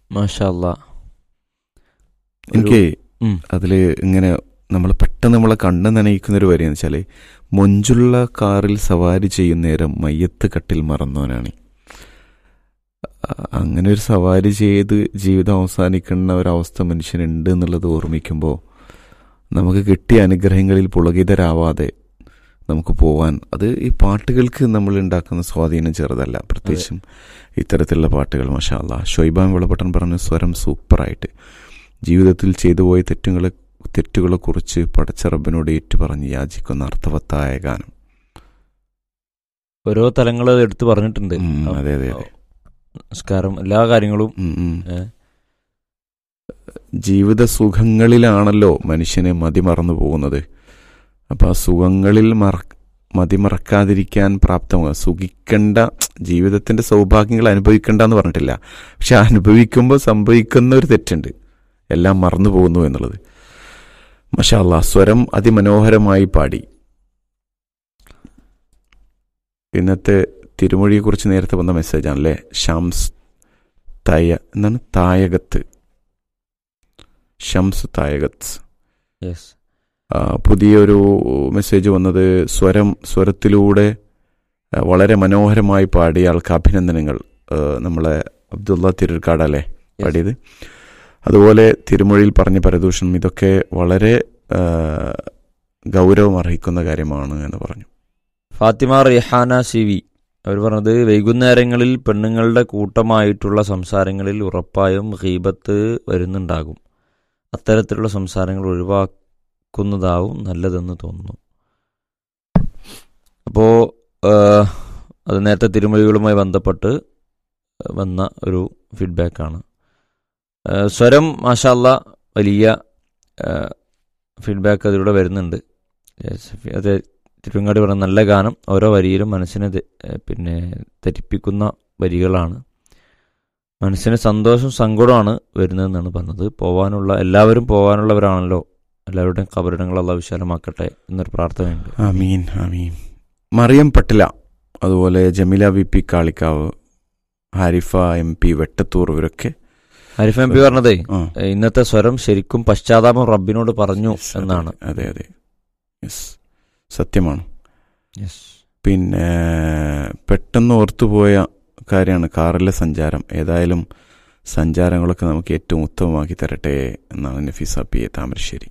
മാഷാ അല്ലാ എനിക്ക് ഉം. അതിൽ ഇങ്ങനെ നമ്മൾ പെട്ടെന്ന് നമ്മളെ കണ്ണ് നനയിക്കുന്ന ഒരു വരി എന്ന് വെച്ചാൽ മൊഞ്ചുള്ള കാറിൽ സവാരി ചെയ്യുന്ന നേരം മയ്യത്ത് കട്ടിൽ മറന്നവനാണ് അ- അങ്ങനെ ഒരു സവാരി ചെയ്ത് ജീവിതം അവസാനിക്കുന്ന ഒരവസ്ഥ മനുഷ്യനുണ്ട് എന്നുള്ളത് ഓർമ്മിക്കുമ്പോൾ നമുക്ക് കിട്ടിയ അനുഗ്രഹങ്ങളിൽ പുളകിതരാവാതെ നമുക്ക് പോവാൻ അത് ഈ പാട്ടുകൾക്ക് നമ്മൾ ഉണ്ടാക്കുന്ന സ്വാധീനം ചെറുതല്ല പ്രത്യേകിച്ചും ഇത്തരത്തിലുള്ള പാട്ടുകൾ മഷാല്ല ഷൊയ്ബാൻ വിളപട്ടൻ പറഞ്ഞ സ്വരം സൂപ്പറായിട്ട് ജീവിതത്തിൽ ചെയ്തു പോയ തെറ്റുകളെ തെറ്റുകളെക്കുറിച്ച് പടച്ചറബിനോട് ഏറ്റുപറഞ്ഞ് യാചിക്കുന്ന അർത്ഥവത്തായ ഗാനം ഓരോ തലങ്ങൾ എടുത്തു പറഞ്ഞിട്ടുണ്ട് ഉം, അതെ അതെ അതെ നമസ്കാരം എല്ലാ കാര്യങ്ങളും ഉം, ഉം. ഏ, ജീവിത സുഖങ്ങളിലാണല്ലോ മനുഷ്യന് മതിമറന്നു പോകുന്നത് അപ്പൊ ആ സുഖങ്ങളിൽ മറ മതിമറക്കാതിരിക്കാൻ പ്രാപ്തമാകുക സുഖിക്കേണ്ട ജീവിതത്തിന്റെ സൗഭാഗ്യങ്ങൾ അനുഭവിക്കേണ്ട എന്ന് പറഞ്ഞിട്ടില്ല പക്ഷെ അനുഭവിക്കുമ്പോൾ സംഭവിക്കുന്ന ഒരു തെറ്റുണ്ട് എല്ലാം മറന്നു പോകുന്നു എന്നുള്ളത് മഷാല്ല സ്വരം അതിമനോഹരമായി പാടി ഇന്നത്തെ തിരുമൊഴിയെക്കുറിച്ച് നേരത്തെ വന്ന മെസ്സേജാണല്ലേ ഷംസ് തയ എന്താണ് തായകത്ത് ഷംസ് തായകത്ത് yes. ആ, പുതിയൊരു മെസ്സേജ് വന്നത് സ്വരം സ്വരത്തിലൂടെ ആ, വളരെ മനോഹരമായി പാടിയ ആൾക്ക് അഭിനന്ദനങ്ങൾ ആ, നമ്മളെ അബ്ദുള്ള തിരുക്കാടല്ലേ Yes. പാടിയത് അതുപോലെ തിരുമൊഴിയിൽ പറഞ്ഞ പരദൂഷണം ഇതൊക്കെ വളരെ ആ, ഗൗരവം അർഹിക്കുന്ന കാര്യമാണ് എന്ന് പറഞ്ഞു ഫാത്തിമ റിഹാന സി വി അവർ പറഞ്ഞത് വൈകുന്നേരങ്ങളിൽ പെണ്ണുങ്ങളുടെ കൂട്ടമായിട്ടുള്ള സംസാരങ്ങളിൽ ഉറപ്പായും ഹീബത്ത് വരുന്നുണ്ടാകും അത്തരത്തിലുള്ള സംസാരങ്ങൾ ഒഴിവാക്കുന്നതാവും നല്ലതെന്ന് തോന്നുന്നു അപ്പോൾ അത് നേരത്തെ തിരുമൊഴികളുമായി ബന്ധപ്പെട്ട് വന്ന ഒരു ഫീഡ്ബാക്കാണ് സ്വരം മാഷാല്ല വലിയ ഫീഡ്ബാക്ക് അതിലൂടെ വരുന്നുണ്ട് Yes, അത് തിരുവങ്ങാടി പറഞ്ഞ നല്ല ഗാനം ഓരോ വരിയിലും മനസ്സിനെ തെ- ഏഹ് പിന്നെ തെറ്റിപ്പിക്കുന്ന വരികളാണ് മനസ്സിന് സന്തോഷം സങ്കടമാണ് വരുന്നതെന്നാണ് പറഞ്ഞത് പോവാനുള്ള എല്ലാവരും പോവാനുള്ളവരാണല്ലോ എല്ലാവരുടെയും കബറിടങ്ങൾ അല്ല വിശാലമാക്കട്ടെ എന്നൊരു പ്രാർത്ഥനയുണ്ട് ആമീൻ ആമീൻ മറിയം പട്ടില അതുപോലെ Jameela V P Kalikavu Harifa M P Vettathur ഇവരൊക്കെ ഹരിഫ എം പി പറഞ്ഞതേ ആ ഏഹ് ഇന്നത്തെ സ്വരം ശരിക്കും പശ്ചാത്താപം റബ്ബിനോട് പറഞ്ഞു Yes, എന്നാണ് അതെ അതെ യെസ് സത്യമാണ് Yes. പിന്നെ പെട്ടെന്ന് ഓർത്തുപോയ കാര്യമാണ് കാറിലെ സഞ്ചാരം ഏതായാലും സഞ്ചാരങ്ങളൊക്കെ നമുക്ക് ഏറ്റവും ഉത്തമമാക്കി തരട്ടെ എന്നാണ് നഫീസ പി എ താമരശ്ശേരി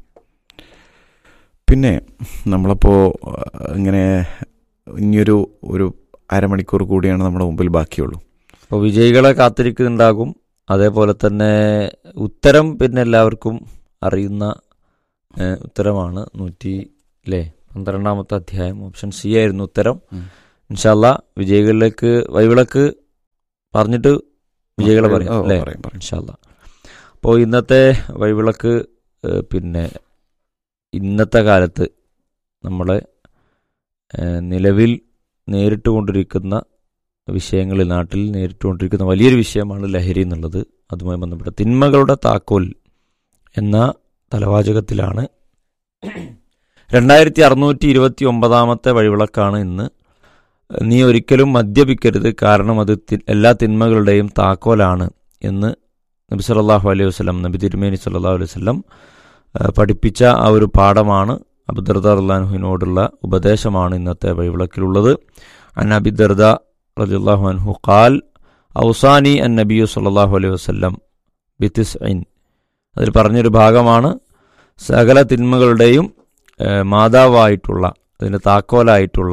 പിന്നെ നമ്മളപ്പോൾ ഇങ്ങനെ ഇനിയൊരു ഒരു അരമണിക്കൂർ കൂടിയാണ് നമ്മുടെ മുമ്പിൽ ബാക്കിയുള്ളൂ അപ്പോൾ വിജയികളെ കാത്തിരിക്കുന്നുണ്ടാകും അതേപോലെ തന്നെ ഉത്തരം പിന്നെ എല്ലാവർക്കും അറിയുന്ന ഏഹ്, ഉത്തരമാണ് നൂറ്റി അല്ലേ പന്ത്രണ്ടാമത്തെ അധ്യായം ഓപ്ഷൻ സി ആയിരുന്നു ഉത്തരം ഉം. ഇൻഷാല്ല വിജയികളിലേക്ക് വൈവിളക്ക് പറഞ്ഞിട്ട് വിജയികളെ പറയാം ഓ, അല്ലേ പറയാം, പറയാം. ഇൻഷാല്ല അപ്പോൾ ഇന്നത്തെ വഴിവിളക്ക് ഏഹ്, പിന്നെ ഇന്നത്തെ കാലത്ത് നമ്മളെ ഏഹ്, നിലവിൽ നേരിട്ട് കൊണ്ടിരിക്കുന്ന വിഷയങ്ങളിൽ നാട്ടിൽ നേരിട്ട് കൊണ്ടിരിക്കുന്ന വലിയൊരു വിഷയമാണ് ലഹരി എന്നുള്ളത് അതുമായി ബന്ധപ്പെട്ട തിന്മകളുടെ താക്കോൽ എന്ന തലവാചകത്തിലാണ് രണ്ടായിരത്തി അറുന്നൂറ്റി ഇരുപത്തി ഒമ്പതാമത്തെ വഴിവിളക്കാണ് ഇന്ന് നീ ഒരിക്കലും മദ്യപിക്കരുത് കാരണം അത് തി- എല്ലാ തിന്മകളുടെയും താക്കോലാണ് എന്ന് നബി സല്ലല്ലാഹു അലൈഹി വസല്ലം നബി തിരുമേനി സല്ലല്ലാഹു അലൈഹി വസല്ലം ആ, പഠിപ്പിച്ച ആ ഒരു പാഠമാണ് അബുദർദ അള്ളാഹുവിനോടുള്ള ഉപദേശമാണ് ഇന്നത്തെ വഴിവിളക്കിലുള്ളത് അൻ അബിദർദ റളിയല്ലാഹു അൻഹു ഖാൽ ഔസാനി അൻ നബിയു സല്ലല്ലാഹു അലൈഹി വസല്ലം ബിത്തിസ്ഇൻ അതിൽ പറഞ്ഞൊരു ഭാഗമാണ് സകല തിന്മകളുടെയും ഏഹ്, മാതാവായിട്ടുള്ള അതിൻ്റെ താക്കോലായിട്ടുള്ള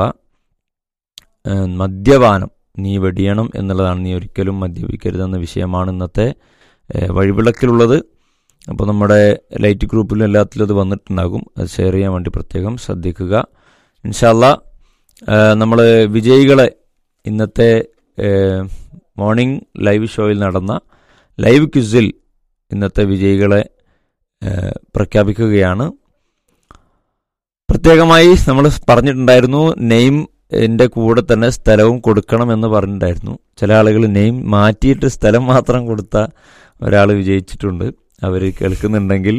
ഏഹ്, മദ്യപാനം നീ വെടിയണം എന്നുള്ളതാണ് നീ ഒരിക്കലും മദ്യപിക്കരുതെന്ന വിഷയമാണ് ഇന്നത്തെ ഏഹ്, വഴിവിളക്കിലുള്ളത് അപ്പോൾ നമ്മുടെ ലൈറ്റ് ഗ്രൂപ്പിലും എല്ലാത്തിലും അത് വന്നിട്ടുണ്ടാകും അത് ഷെയർ ചെയ്യാൻ വേണ്ടി പ്രത്യേകം ശ്രദ്ധിക്കുക ഇൻഷാല്ല നമ്മൾ വിജയികളെ ഇന്നത്തെ മോർണിംഗ് ലൈവ് ഷോയിൽ നടന്ന ലൈവ് ക്വിസിൽ ഇന്നത്തെ വിജയികളെ ഏഹ്, പ്രഖ്യാപിക്കുകയാണ് പ്രത്യേകമായി നമ്മൾ പറഞ്ഞിട്ടുണ്ടായിരുന്നു നെയിം എൻ്റെ കൂടെ തന്നെ സ്ഥലവും കൊടുക്കണം എന്ന് പറഞ്ഞിട്ടുണ്ടായിരുന്നു ചില ആളുകൾ നെയിം മാറ്റിയിട്ട് സ്ഥലം മാത്രം കൊടുത്ത ഒരാൾ വിജയിച്ചിട്ടുണ്ട് അവർ കേൾക്കുന്നുണ്ടെങ്കിൽ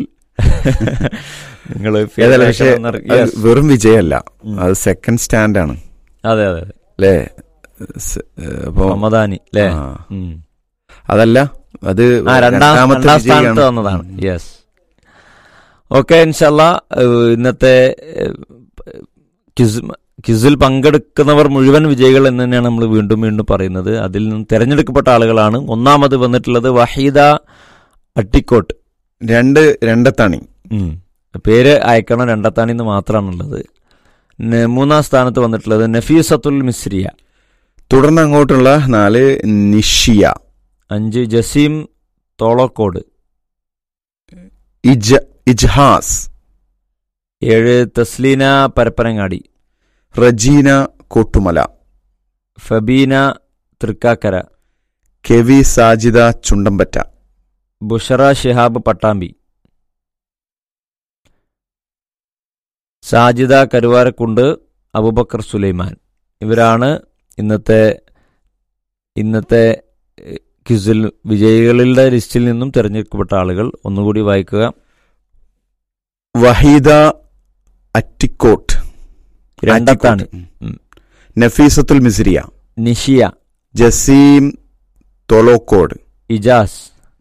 നിങ്ങൾ ഏതായാലും പക്ഷേ അത് വെറും വിജയമല്ല ഉം. അത് സെക്കൻഡ് സ്റ്റാൻഡാണ് അതെ അതെ അതെ അല്ലേ സ്- ഏ, അപ്പോ റമദാനി അല്ലേ ആ. ഉം. അതല്ല അത് ആ രണ്ടാം രണ്ടാമത്തെ രണ്ടാം സ്ഥാനത്ത് വിജയിയാണ്. വന്നതാണ് യെസ് ഓക്കെ ഇൻഷല്ല ഇന്നത്തെ ഏഹ്, ക്വിസ് ക്വിസിൽ പങ്കെടുക്കുന്നവർ മുഴുവൻ വിജയികൾ എന്ന് തന്നെയാണ് നമ്മൾ വീണ്ടും വീണ്ടും പറയുന്നത് അതിൽ നിന്ന് തിരഞ്ഞെടുക്കപ്പെട്ട ആളുകളാണ് ഒന്നാമത് വന്നിട്ടുള്ളത് വഹീദ അട്ടിക്കോട്ട് രണ്ട് രണ്ടത്താണി ഉം. പേര് അയക്കണം രണ്ടത്താണി എന്ന് മാത്രമാണുള്ളത് ന- മൂന്നാം സ്ഥാനത്ത് വന്നിട്ടുള്ളത് നഫീസത്തുൽ മിസ്രിയ തുടർന്ന് അങ്ങോട്ടുള്ള നാല് നിഷിയ അഞ്ച് ജസീം തോളക്കോട് ഇജ ഇജ്ഹാസ് ഏഴ് തസ്ലീന പരപ്പനങ്ങാടി റജീന കോട്ടുമല ഫബീന തൃക്കാക്കര കെവി സാജിദ ചുണ്ടമ്പറ്റ ബുഷറ ഷിഹാബ് പട്ടാമ്പി സാജിദ കരുവാരക്കുണ്ട് അബുബക്കർ സുലൈമാൻ ഇവരാണ് ഇന്നത്തെ ഇന്നത്തെ ഏഹ്, ക്വിസിൽ വിജയികളുടെ ലിസ്റ്റിൽ നിന്നും തിരഞ്ഞെടുക്കപ്പെട്ട ആളുകൾ ഒന്നുകൂടി വായിക്കുക വഹീദ അറ്റിക്കോട്ട് രണ്ടത്താണ് അറ്റിക്കോട്ട്. ഉം. നഫീസത്തുൽ മിസ്രിയ നിഷിയ ജസീം തൊളോക്കോട് ഇജാസ്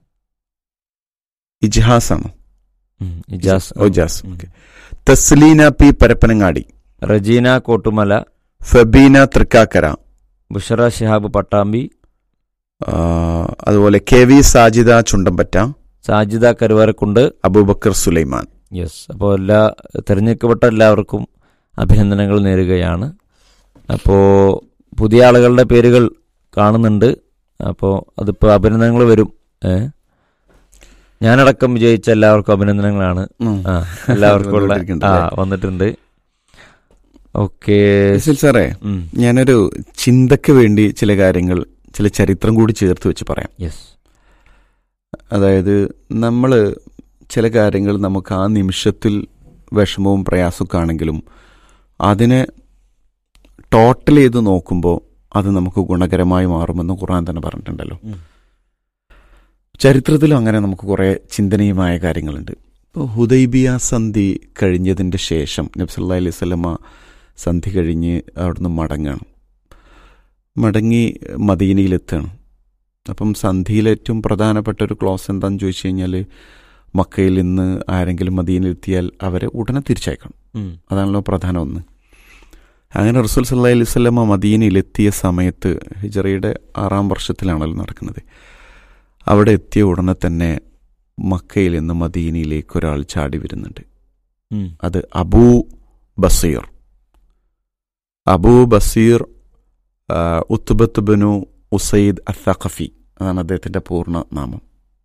ഇജ്ഹാസ് ആണ് ഉം, ഇജാസ് ഒജാസ് ഉം. ഓക്കെ തസ്ലീന പി പരപ്പനങ്ങാടി റജീന കോട്ടുമല ഫബീന തൃക്കാക്കര ബുഷറ ഷിഹാബ് പട്ടാമ്പി ആ, അതുപോലെ K V Sajida Chundampatta Sajida Karuvarakundu Abubakar Sulaiman yes അപ്പോൾ എല്ലാ തിരഞ്ഞെടുക്കപ്പെട്ട എല്ലാവർക്കും അഭിനന്ദനങ്ങൾ നേരുകയാണ് അപ്പോൾ പുതിയ ആളുകളുടെ പേരുകൾ കാണുന്നുണ്ട് അപ്പോൾ അതിപ്പോൾ അഭിനന്ദനങ്ങൾ വരും ഏ ഞാനടക്കം വിജയിച്ച എല്ലാവർക്കും അഭിനന്ദനങ്ങളാണ് ആ എല്ലാവർക്കും ഉള്ള ആ വന്നിട്ടുണ്ട് ഓക്കെ ഇസിൽ സാറേ ഞാനൊരു ചിന്തയ്ക്ക് വേണ്ടി ചില കാര്യങ്ങൾ ചില ചരിത്രം കൂടി ചേർത്ത് വെച്ച് പറയാം യെസ് അതായത് നമ്മൾ ചില കാര്യങ്ങൾ നമുക്ക് ആ നിമിഷത്തിൽ വിഷമവും പ്രയാസമൊക്കെ ആണെങ്കിലും അതിനെ ടോട്ടൽ ചെയ്ത് നോക്കുമ്പോൾ അത് നമുക്ക് ഗുണകരമായി മാറുമെന്ന് ഖുർആൻ തന്നെ പറഞ്ഞിട്ടുണ്ടല്ലോ ഉം. ചരിത്രത്തിലും അങ്ങനെ നമുക്ക് കുറേ ചിന്തനീയമായ കാര്യങ്ങളുണ്ട് ഇപ്പോൾ ഹുദൈബിയ സന്ധി കഴിഞ്ഞതിൻ്റെ ശേഷം നബ്സല്ലാ അലൈഹി സ്വലമ സന്ധി കഴിഞ്ഞ് അവിടുന്ന് മടങ്ങാണ് മടങ്ങി മദീനയിലെത്തുകയാണ് അപ്പം സന്ധിയിൽ ഏറ്റവും പ്രധാനപ്പെട്ട ഒരു ക്ലോസ് എന്താണെന്ന് ചോദിച്ചു കഴിഞ്ഞാൽ മക്കയിൽ നിന്ന് ആരെങ്കിലും മദീനയിലെത്തിയാൽ അവരെ ഉടനെ തിരിച്ചയക്കണം ഉം. അതാണല്ലോ പ്രധാന ഒന്ന് അങ്ങനെ റസൂൽ സല്ലാ അലൈഹി സ്വലമ മദീനയിലെത്തിയ സമയത്ത് ഹിജറയുടെ ആറാം വർഷത്തിലാണല്ലോ നടക്കുന്നത് അവിടെ എത്തിയ ഉടനെ തന്നെ മക്കയിൽ നിന്ന് മദീനയിലേക്ക് ഒരാൾ ചാടി വരുന്നുണ്ട് ഉം. അത് അബൂ ബസീർ അബൂ ബസീർ ആ, ഉത്ബത്ത് ബനു ഉസൈദ് അത്തഖഫി അതാണ് അദ്ദേഹത്തിന്റെ പൂർണ്ണ നാമം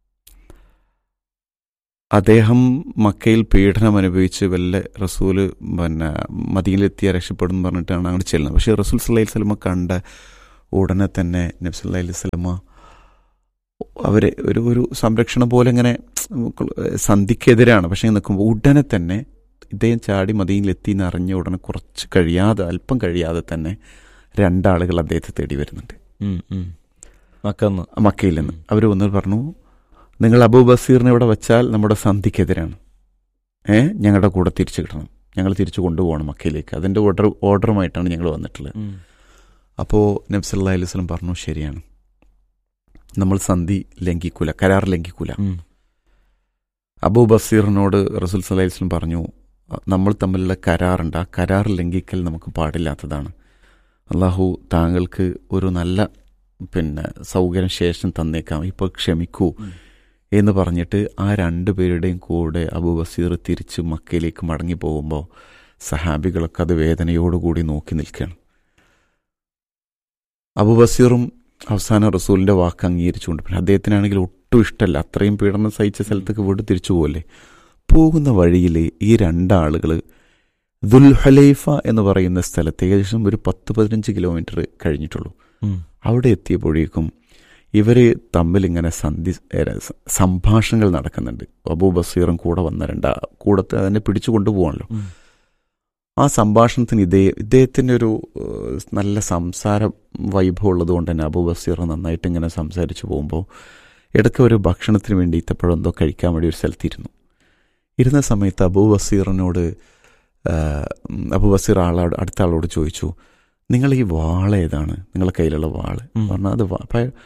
അദ്ദേഹം മക്കയിൽ പീഡനം അനുഭവിച്ച് വല്ല റസൂല് പിന്നെ മദീനിലെത്തിയ രക്ഷപ്പെടും എന്ന് പറഞ്ഞിട്ടാണ് അങ്ങോട്ട് ചെല്ലുന്നത് പക്ഷേ റസൂൽ സല്ലൈഹി സ്വലമ കണ്ട ഉടനെ തന്നെ നബ്സ് അലൈഹി സ്വലമ അവരെ ഒരു ഒരു സംരക്ഷണം പോലെ ഇങ്ങനെ സന്ധിക്കെതിരാണ് പക്ഷേ നിൽക്കുമ്പോൾ ഉടനെ തന്നെ ഇദ്ദേഹം ചാടി മദീനിലെത്തി എന്ന് അറിഞ്ഞ ഉടനെ കുറച്ച് കഴിയാതെ അല്പം കഴിയാതെ തന്നെ രണ്ടാളുകൾ അദ്ദേഹത്തെ തേടി വരുന്നുണ്ട് ഉം, ഉം. മക്കന്ന് മക്കയിൽ നിന്ന് അവർ വന്ന് പറഞ്ഞു നിങ്ങൾ അബൂ ബസീറിനെ ഇവിടെ വെച്ചാൽ നമ്മുടെ സന്ധിക്കെതിരാണ് ഏ ഞങ്ങളുടെ കൂടെ തിരിച്ചു കിട്ടണം ഞങ്ങൾ തിരിച്ചു കൊണ്ടുപോകണം മക്കയിലേക്ക് അതിൻ്റെ ഓർഡർ ഓർഡറുമായിട്ടാണ് ഞങ്ങൾ വന്നിട്ടുള്ളത് ഉം. അപ്പോൾ നബ്സല്ലാ അലൈഹി സ്വലം പറഞ്ഞു ശരിയാണ് നമ്മൾ സന്ധി ലംഘിക്കൂല കരാർ ലംഘിക്കൂല ഉം. അബൂ ബസീറിനോട് റസൂൽ സല്ലല്ലാഹു അലൈഹി വസല്ലം പറഞ്ഞു നമ്മൾ തമ്മിലുള്ള കരാറുണ്ട് ആ കരാർ ലംഘിക്കൽ നമുക്ക് പാടില്ലാത്തതാണ് അള്ളാഹു താങ്കൾക്ക് ഒരു നല്ല പിന്നെ സൗകര്യം ശേഷം തന്നേക്കാം ഇപ്പോൾ ക്ഷമിക്കൂ ഉം. എന്ന് പറഞ്ഞിട്ട് ആ രണ്ടു പേരുടെയും കൂടെ അബൂ ബസീർ തിരിച്ച് മക്കയിലേക്ക് മടങ്ങി പോകുമ്പോൾ സഹാബികളൊക്കെ അത് വേദനയോടുകൂടി നോക്കി നിൽക്കുകയാണ് അബൂ ബസീറും അവസാന റസൂലിന്റെ വാക്ക് അംഗീകരിച്ചുകൊണ്ട് പിന്നെ അദ്ദേഹത്തിനാണെങ്കിൽ ഒട്ടും ഇഷ്ടമല്ല അത്രയും പീഡനം സഹിച്ച സ്ഥലത്തേക്ക് വീട് തിരിച്ചു പോകല്ലേ പോകുന്ന വഴിയിൽ ഈ രണ്ടാളുകൾ ദുൽഹലൈഫ എന്ന് പറയുന്ന സ്ഥലത്ത് ഏകദേശം ഒരു പത്ത് പതിനഞ്ച് കിലോമീറ്റർ കഴിഞ്ഞിട്ടുള്ളൂ ഉം. അവിടെ എത്തിയപ്പോഴേക്കും ഇവർ തമ്മിൽ ഇങ്ങനെ സന്ധി ഏ, സ- സംഭാഷണങ്ങൾ നടക്കുന്നുണ്ട് അബൂ ബസീറും കൂടെ വന്ന രണ്ടാ കൂടത്തെ അതിനെ പിടിച്ചു കൊണ്ടുപോകണല്ലോ ഉം. ആ സംഭാഷണത്തിന് ഇതേ ഇദ്ദേഹത്തിൻ്റെ ഒരു ഏഹ്, നല്ല സംസാര വൈഭവം ഉള്ളതുകൊണ്ട് തന്നെ അബൂ ബസീർ നന്നായിട്ട് ഇങ്ങനെ സംസാരിച്ചു പോകുമ്പോൾ ഇടയ്ക്ക് ഒരു ഭക്ഷണത്തിന് വേണ്ടി ഇത്തപ്പോഴും എന്തോ കഴിക്കാൻ വേണ്ടി ഒരു സ്ഥലത്തിരുന്നു ഇരുന്ന സമയത്ത് അബൂ ബസീറിനോട് ഏഹ്, ഉം, അബൂ ബസീർ ആളോട് അടുത്ത ആളോട് ചോദിച്ചു നിങ്ങൾ ഈ വാള ഏതാണ് നിങ്ങളുടെ കയ്യിലുള്ള വാള് ഉം. പറഞ്ഞാൽ അത് വാ- അപ്പൊ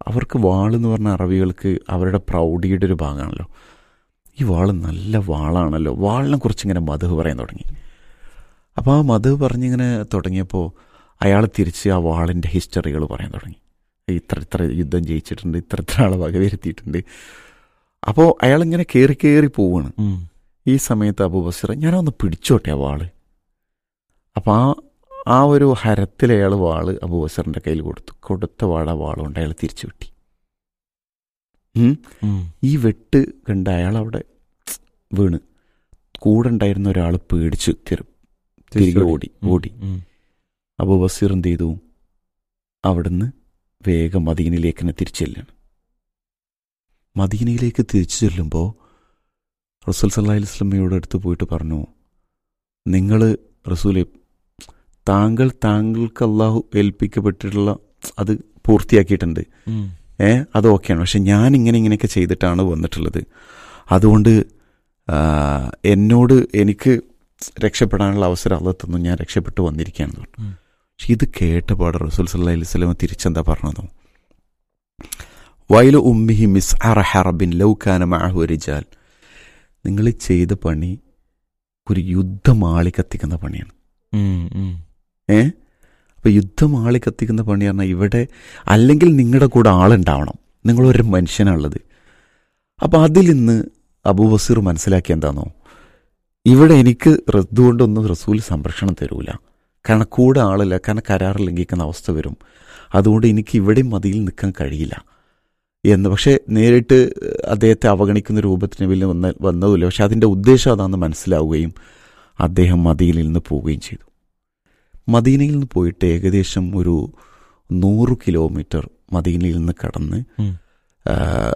അവർക്ക് വാളെന്ന് പറഞ്ഞ അറബികൾക്ക് അവരുടെ പ്രൗഢിയുടെ ഒരു ഭാഗമാണല്ലോ ഈ വാള് നല്ല വാളാണല്ലോ വാളിനെ കുറിച്ച് ഇങ്ങനെ മധു പറയാൻ തുടങ്ങി അപ്പോൾ ആ മധു പറഞ്ഞിങ്ങനെ തുടങ്ങിയപ്പോൾ അയാൾ തിരിച്ച് ആ വാളിൻ്റെ ഹിസ്റ്ററികൾ പറയാൻ തുടങ്ങി ഇത്ര ഇത്ര യുദ്ധം ജയിച്ചിട്ടുണ്ട് ഇത്ര ഇത്ര ആളെ വകവരുത്തിയിട്ടുണ്ട് അപ്പോൾ അയാളിങ്ങനെ കയറി കയറി പോവാണ് ഉം. ഈ സമയത്ത് അബു ബസീർ ഞാനൊന്ന് പിടിച്ചോട്ടെ ആ വാള് അപ്പം ആ ആ ഒരു ഹരത്തിൽ അയാൾ വാള് അബു ബസീറിൻ്റെ കയ്യിൽ കൊടുത്തു കൊടുത്ത വാള വാളുകൊണ്ട് അയാൾ തിരിച്ചു വെട്ടി ഉം. ഉം. ഈ വെട്ട് കണ്ട അയാൾ അവിടെ വീണ് കൂടെ ഉണ്ടായിരുന്ന ഒരാൾ പേടിച്ച് തിരി തിരികെ ഓടി ഉം. ഓടി ഉം. അബു ബസീർ എന്ത് ചെയ്തു അവിടുന്ന് വേഗം മദീനയിലേക്ക് തന്നെ തിരിച്ചു ചെല്ലാണ് മദീനയിലേക്ക് തിരിച്ചു ചെല്ലുമ്പോൾ റസൂൽ സല്ലാ വസ്ലമയോട് അടുത്ത് പോയിട്ട് പറഞ്ഞു നിങ്ങൾ റസൂലെ താങ്കൾ താങ്കൾക്ക് അള്ളാഹു ഏൽപ്പിക്കപ്പെട്ടിട്ടുള്ള അത് പൂർത്തിയാക്കിയിട്ടുണ്ട് ഉം. ഏ അത് ഓക്കെയാണ് പക്ഷെ ഞാൻ ഇങ്ങനെ ഇങ്ങനെയൊക്കെ ചെയ്തിട്ടാണ് വന്നിട്ടുള്ളത് അതുകൊണ്ട് ആ, എന്നോട് എനിക്ക് രക്ഷപ്പെടാനുള്ള അവസരം അള്ള തന്നു ഞാൻ രക്ഷപ്പെട്ടു വന്നിരിക്കുകയാണെന്ന് പറഞ്ഞു ഉം. പക്ഷെ ഇത് കേട്ടപാട് റസൂൽ സല്ലാ അലൈഹി സ്വലമ തിരിച്ചെന്താ പറഞ്ഞതോ വയലു ഉമ്മിഹി മിസ് അറഹറബിൻ ലൗക്കാന മാഹു റിജാൽ നിങ്ങൾ ചെയ്ത പണി ഒരു യുദ്ധമാളി കത്തിക്കുന്ന പണിയാണ് ഉം. ഉം. ഏ അപ്പൊ യുദ്ധമാളി കത്തിക്കുന്ന പണി പറഞ്ഞാൽ ഇവിടെ അല്ലെങ്കിൽ നിങ്ങളുടെ കൂടെ ആളുണ്ടാവണം നിങ്ങളൊരു മനുഷ്യനാണുള്ളത് അപ്പൊ അതിൽ നിന്ന് അബൂബസീർ മനസ്സിലാക്കി എന്താണോ ഇവിടെ എനിക്ക് റദ്ദുകൊണ്ടൊന്നും റസൂൽ സംരക്ഷണം തരൂല കാരണം കൂടെ ആളില്ല കാരണം കരാർ ലംഘിക്കുന്ന അവസ്ഥ വരും അതുകൊണ്ട് എനിക്ക് ഇവിടെയും മതിയിൽ നിൽക്കാൻ കഴിയില്ല എന്ന് പക്ഷേ നേരിട്ട് അദ്ദേഹത്തെ അവഗണിക്കുന്ന രൂപത്തിന് വലിയ വന്ന വന്നതുമില്ല പക്ഷെ അതിൻ്റെ ഉദ്ദേശം അതാണെന്ന് മനസ്സിലാവുകയും അദ്ദേഹം മദീനിൽ നിന്ന് പോവുകയും ചെയ്തു മദീനയിൽ നിന്ന് പോയിട്ട് ഏകദേശം ഒരു നൂറ് കിലോമീറ്റർ മദീനയിൽ നിന്ന് കടന്ന് ഉം. ആ,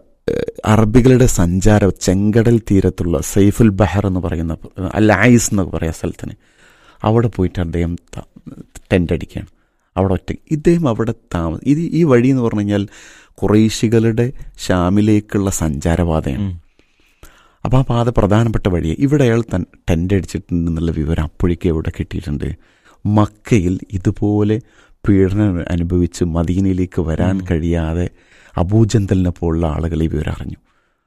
അറബികളുടെ സഞ്ചാരം ചെങ്കടൽ തീരത്തുള്ള സൈഫുൽ ബഹർ എന്ന് പറയുന്ന അല്ല ഐസ് എന്ന് പറയുന്ന സ്ഥലത്തിന് അവിടെ പോയിട്ട് അദ്ദേഹം ത- ടെൻ്റ് അടിക്കുകയാണ് അവിടെ ഒറ്റ ഇദ്ദേഹം അവിടെ താമസം ഇത് ഈ വഴി എന്ന് പറഞ്ഞു കഴിഞ്ഞാൽ കുറേശികളുടെ ഷാമിലേക്കുള്ള സഞ്ചാരപാതയാണ് ഉം. അപ്പോൾ ആ പാത പ്രധാനപ്പെട്ട വഴിയാണ് ഇവിടെ അയാൾ തൻ ടെൻ്റ് അടിച്ചിട്ടുണ്ടെന്നുള്ള വിവരം അപ്പോഴേക്കും എവിടെ കിട്ടിയിട്ടുണ്ട് മക്കയിൽ ഇതുപോലെ പീഡനം അനുഭവിച്ച് മദീനയിലേക്ക് വരാൻ ഉം. കഴിയാതെ അബൂജന്തലിനെ പോലുള്ള ആളുകൾ ഈ വിവരം അറിഞ്ഞു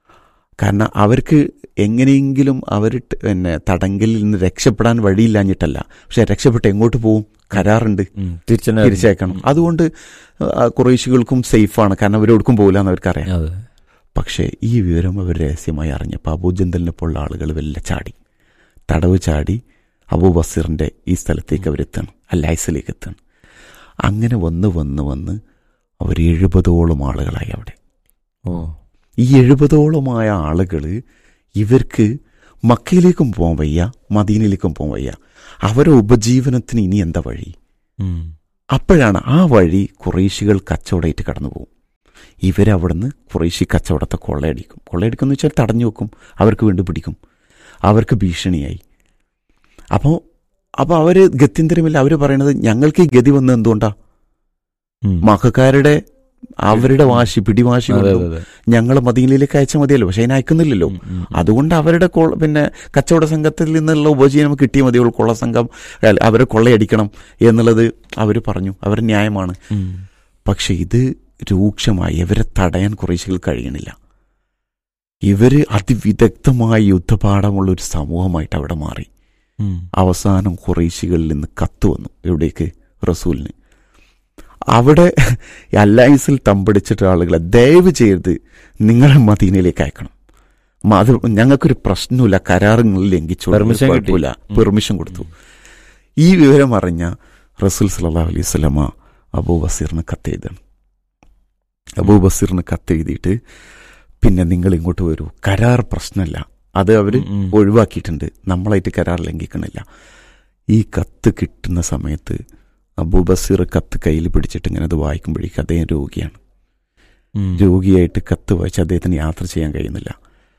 കാരണം അവർക്ക് എങ്ങനെയെങ്കിലും അവർ ട് പിന്നെ തടങ്കലിൽ നിന്ന് രക്ഷപ്പെടാൻ വഴിയില്ലാഞ്ഞിട്ടല്ല പക്ഷെ രക്ഷപ്പെട്ട് എങ്ങോട്ട് പോവും കരാറുണ്ട് ഉം. തിരിച്ചനെ തിരിച്ചയക്കണം അതുകൊണ്ട് ആ, കുറേശികൾക്കും സേഫാണ് കാരണം അവരെവിടേക്കും പോകില്ല എന്ന് അവർക്കറിയാം അതെ പക്ഷേ ഈ വിവരം അവർ രഹസ്യമായി അറിഞ്ഞപ്പോൾ അബൂജന്തലിനെ പോലുള്ള ആളുകൾ വെല്ല ചാടി തടവ് ചാടി അബൂ ബസീറിന്റെ ഈ സ്ഥലത്തേക്ക് അവരെത്തണം അല്ലൈസിലേക്ക് എത്തണം അങ്ങനെ വന്ന് വന്ന് വന്ന് അവർ എഴുപതോളം ആളുകളായി അവിടെ ഓ ഈ എഴുപതോളമായ ആളുകൾ ഇവർക്ക് മക്കയിലേക്കും പോകാൻ വയ്യ മദീനയിലേക്കും പോകാൻ വയ്യ അവരുടെ ഉപജീവനത്തിന് ഇനി എന്താ വഴി ഉം. അപ്പോഴാണ് ആ വഴി കുറേശികൾ കച്ചവടമായിട്ട് കടന്നു പോകും ഇവരവിടുന്ന് കുറേശി കച്ചവടത്തെ കൊള്ളയടിക്കും കൊള്ളയടിക്കും എന്ന് വെച്ചാൽ തടഞ്ഞു വെക്കും അവർക്ക് വീണ്ടും പിടിക്കും അവർക്ക് ഭീഷണിയായി അപ്പോൾ അപ്പോൾ അവർ ഗത്യന്തരമില്ല അവർ പറയണത് ഞങ്ങൾക്ക് ഈ ഗതി വന്നത് എന്തുകൊണ്ടാ ഉം. മക്കാരുടെ അവരുടെ വാശി പിടിവാശി അതെ കൊണ്ടും അതെ അതെ ഞങ്ങൾ മദീനയിലേക്ക് അയച്ചാൽ മതിയല്ലോ പക്ഷെ അതിനെ അയക്കുന്നില്ലല്ലോ ഉം, ഉം, ഉം. അതുകൊണ്ട് അവരുടെ കൊള്ള- പിന്നെ കച്ചവട സംഘത്തിൽ നിന്നുള്ള ഉപജീവനം കിട്ടിയാൽ മതിയുള്ളൂ കൊള്ള സംഘം അല്ല, അവരെ കൊള്ളയടിക്കണം എന്നുള്ളത് അവർ പറഞ്ഞു അവർ ന്യായമാണ് ഉം. പക്ഷെ ഇത് രൂക്ഷമായി ഇവരെ തടയാൻ കുറേശികൾ കഴിയണില്ല ഇവര് അതിവിദഗ്ധമായ യുദ്ധപാഠമുള്ള ഒരു സമൂഹമായിട്ട് അവിടെ മാറി ഉം. അവസാനം കുറേശികളിൽ നിന്ന് കത്ത് വന്നു എവിടേക്ക് റസൂലിന് അവിടെ അലയൻസിൽ തമ്പടിച്ചിട്ട ആളുകളെ ദയവ് ചെയ്ത് നിങ്ങളെ മദീനയിലേക്ക് അയക്കണം മ- അത് ഞങ്ങൾക്കൊരു പ്രശ്നമില്ല കരാറുകൾ ലംഘിച്ചു Permission കിട്ടി. കുഴപ്പമില്ല ഉം. പെർമിഷൻ കൊടുത്തു ഈ വിവരം അറിഞ്ഞ റസൂൽ സല്ലാ അലൈഹി സ്വലമ അബൂ ബസീറിന് കത്തെഴുതാണ് അബൂ ബസീറിന് കത്തെഴുതിയിട്ട് പിന്നെ നിങ്ങൾ ഇങ്ങോട്ട് വരൂ കരാർ പ്രശ്നമല്ല അത് അവർ ഉം, ഉം. ഒഴിവാക്കിയിട്ടുണ്ട് നമ്മളായിട്ട് കരാർ ലംഘിക്കണില്ല ഈ കത്ത് കിട്ടുന്ന സമയത്ത് അബൂബസീർ കത്ത് കയ്യിൽ പിടിച്ചിട്ട് ഇങ്ങനെ അത് വായിക്കുമ്പോഴേക്കും അദ്ദേഹം രോഗിയാണ് ഉം. രോഗിയായിട്ട് കത്ത് വായിച്ച് അദ്ദേഹത്തിന് യാത്ര ചെയ്യാൻ കഴിയുന്നില്ല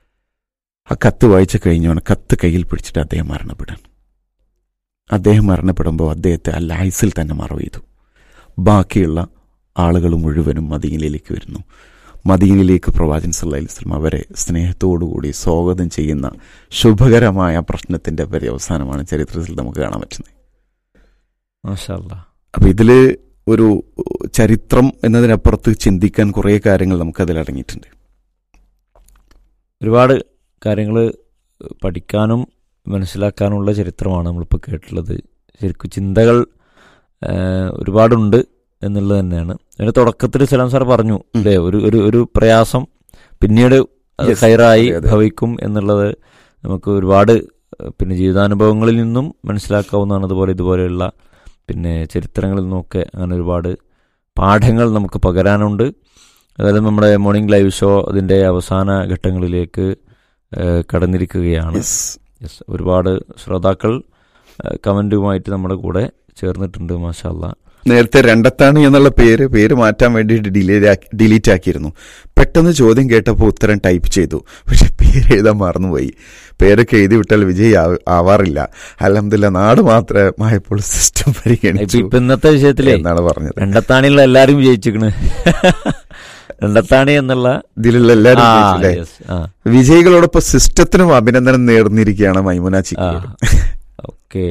ആ കത്ത് വായിച്ചു കഴിഞ്ഞാണ് കത്ത് കയ്യിൽ പിടിച്ചിട്ട് അദ്ദേഹം മരണപ്പെടാൻ അദ്ദേഹം മരണപ്പെടുമ്പോൾ അദ്ദേഹത്തെ അല്ലായുസിൽ തന്നെ മറവ് ചെയ്തു ബാക്കിയുള്ള ആളുകൾ മുഴുവനും മദീനയിലേക്ക് വരുന്നു മദീനയിലേക്ക് പ്രവാചൻ സല്ലല്ലാഹു അലൈഹി വസല്ലം അവരെ സ്നേഹത്തോടുകൂടി സ്വാഗതം ചെയ്യുന്ന ശുഭകരമായ പ്രശ്നത്തിന്റെ പര്യവസാനമാണ് ചരിത്രത്തിൽ നമുക്ക് കാണാൻ പറ്റുന്നത് മാഷാ അല്ലാ. അപ്പൊ ഇതില് ഒരു ചരിത്രം എന്നതിനപ്പുറത്ത് ചിന്തിക്കാൻ കുറേ കാര്യങ്ങൾ നമുക്കതിൽ അടങ്ങിയിട്ടുണ്ട് ഒരുപാട് കാര്യങ്ങൾ പഠിക്കാനും മനസ്സിലാക്കാനുള്ള ചരിത്രമാണ് നമ്മളിപ്പോൾ കേട്ടിട്ടുള്ളത് ശരിക്കും ചിന്തകൾ ആ, ഒരുപാടുണ്ട് എന്നുള്ളത് തന്നെയാണ് അതിന്റെ തുടക്കത്തിൽ സലാം സാർ പറഞ്ഞു ഉം. അല്ലേ ഒരു ഒരു ഒരു പ്രയാസം പിന്നീട് അത് Yes. ഹൈറായി അതെ, അതെ. ഭവിക്കും എന്നുള്ളത് നമുക്ക് ഒരുപാട് ആ, പിന്നെ ജീവിതാനുഭവങ്ങളിൽ നിന്നും മനസ്സിലാക്കാവുന്നതാണ് അതുപോലെ ഇതുപോലെയുള്ള പിന്നെ ചരിത്രങ്ങളിൽ നിന്നൊക്കെ അങ്ങനെ ഒരുപാട് പാഠങ്ങൾ നമുക്ക് പകരാനുണ്ട് അതായത് നമ്മുടെ മോർണിംഗ് ലൈവ് ഷോ അതിൻ്റെ അവസാന ഘട്ടങ്ങളിലേക്ക് ആ, കടന്നിരിക്കുകയാണ് Yes. യെസ് ഒരുപാട് ശ്രോതാക്കൾ ആ, കമന്റുമായിട്ട് നമ്മുടെ കൂടെ ചേർന്നിട്ടുണ്ട് മാഷാല്ല നേരത്തെ രണ്ടത്താണ് എന്നുള്ള പേര് പേര് മാറ്റാൻ വേണ്ടിയിട്ട് ഡിലീറ്റ് ആക്കിയിരുന്നു പെട്ടെന്ന് ചോദ്യം കേട്ടപ്പോൾ ഉത്തരം ടൈപ്പ് ചെയ്തു പക്ഷെ പേര് എഴുതാൻ മറന്നുപോയി പേരൊക്കെ എഴുതി വിട്ടാൽ വിജയ് ആവ- ആവാറില്ല അലഹമില്ല നാട് മാത്രമായപ്പോൾ സിസ്റ്റം ഇപ്പൊ പരിഗണിച്ചു ഇപ്പൊ ഇന്നത്തെ വിഷയത്തിലേ എന്നാണ് പറഞ്ഞത് രണ്ടത്താണിയുള്ള എല്ലാരും വിജയിച്ചിക്കണ് രണ്ടത്താണി എന്നുള്ള ഇതിലുള്ള എല്ലാവരും ആ, വിജയിച്ചു, അല്ലേ? yes, ആ, വിജയികളോടൊപ്പം സിസ്റ്റത്തിനും അഭിനന്ദനം നേർന്നിരിക്കുകയാണ് മൈമുന ആ, ചിക്കി ഓക്കെ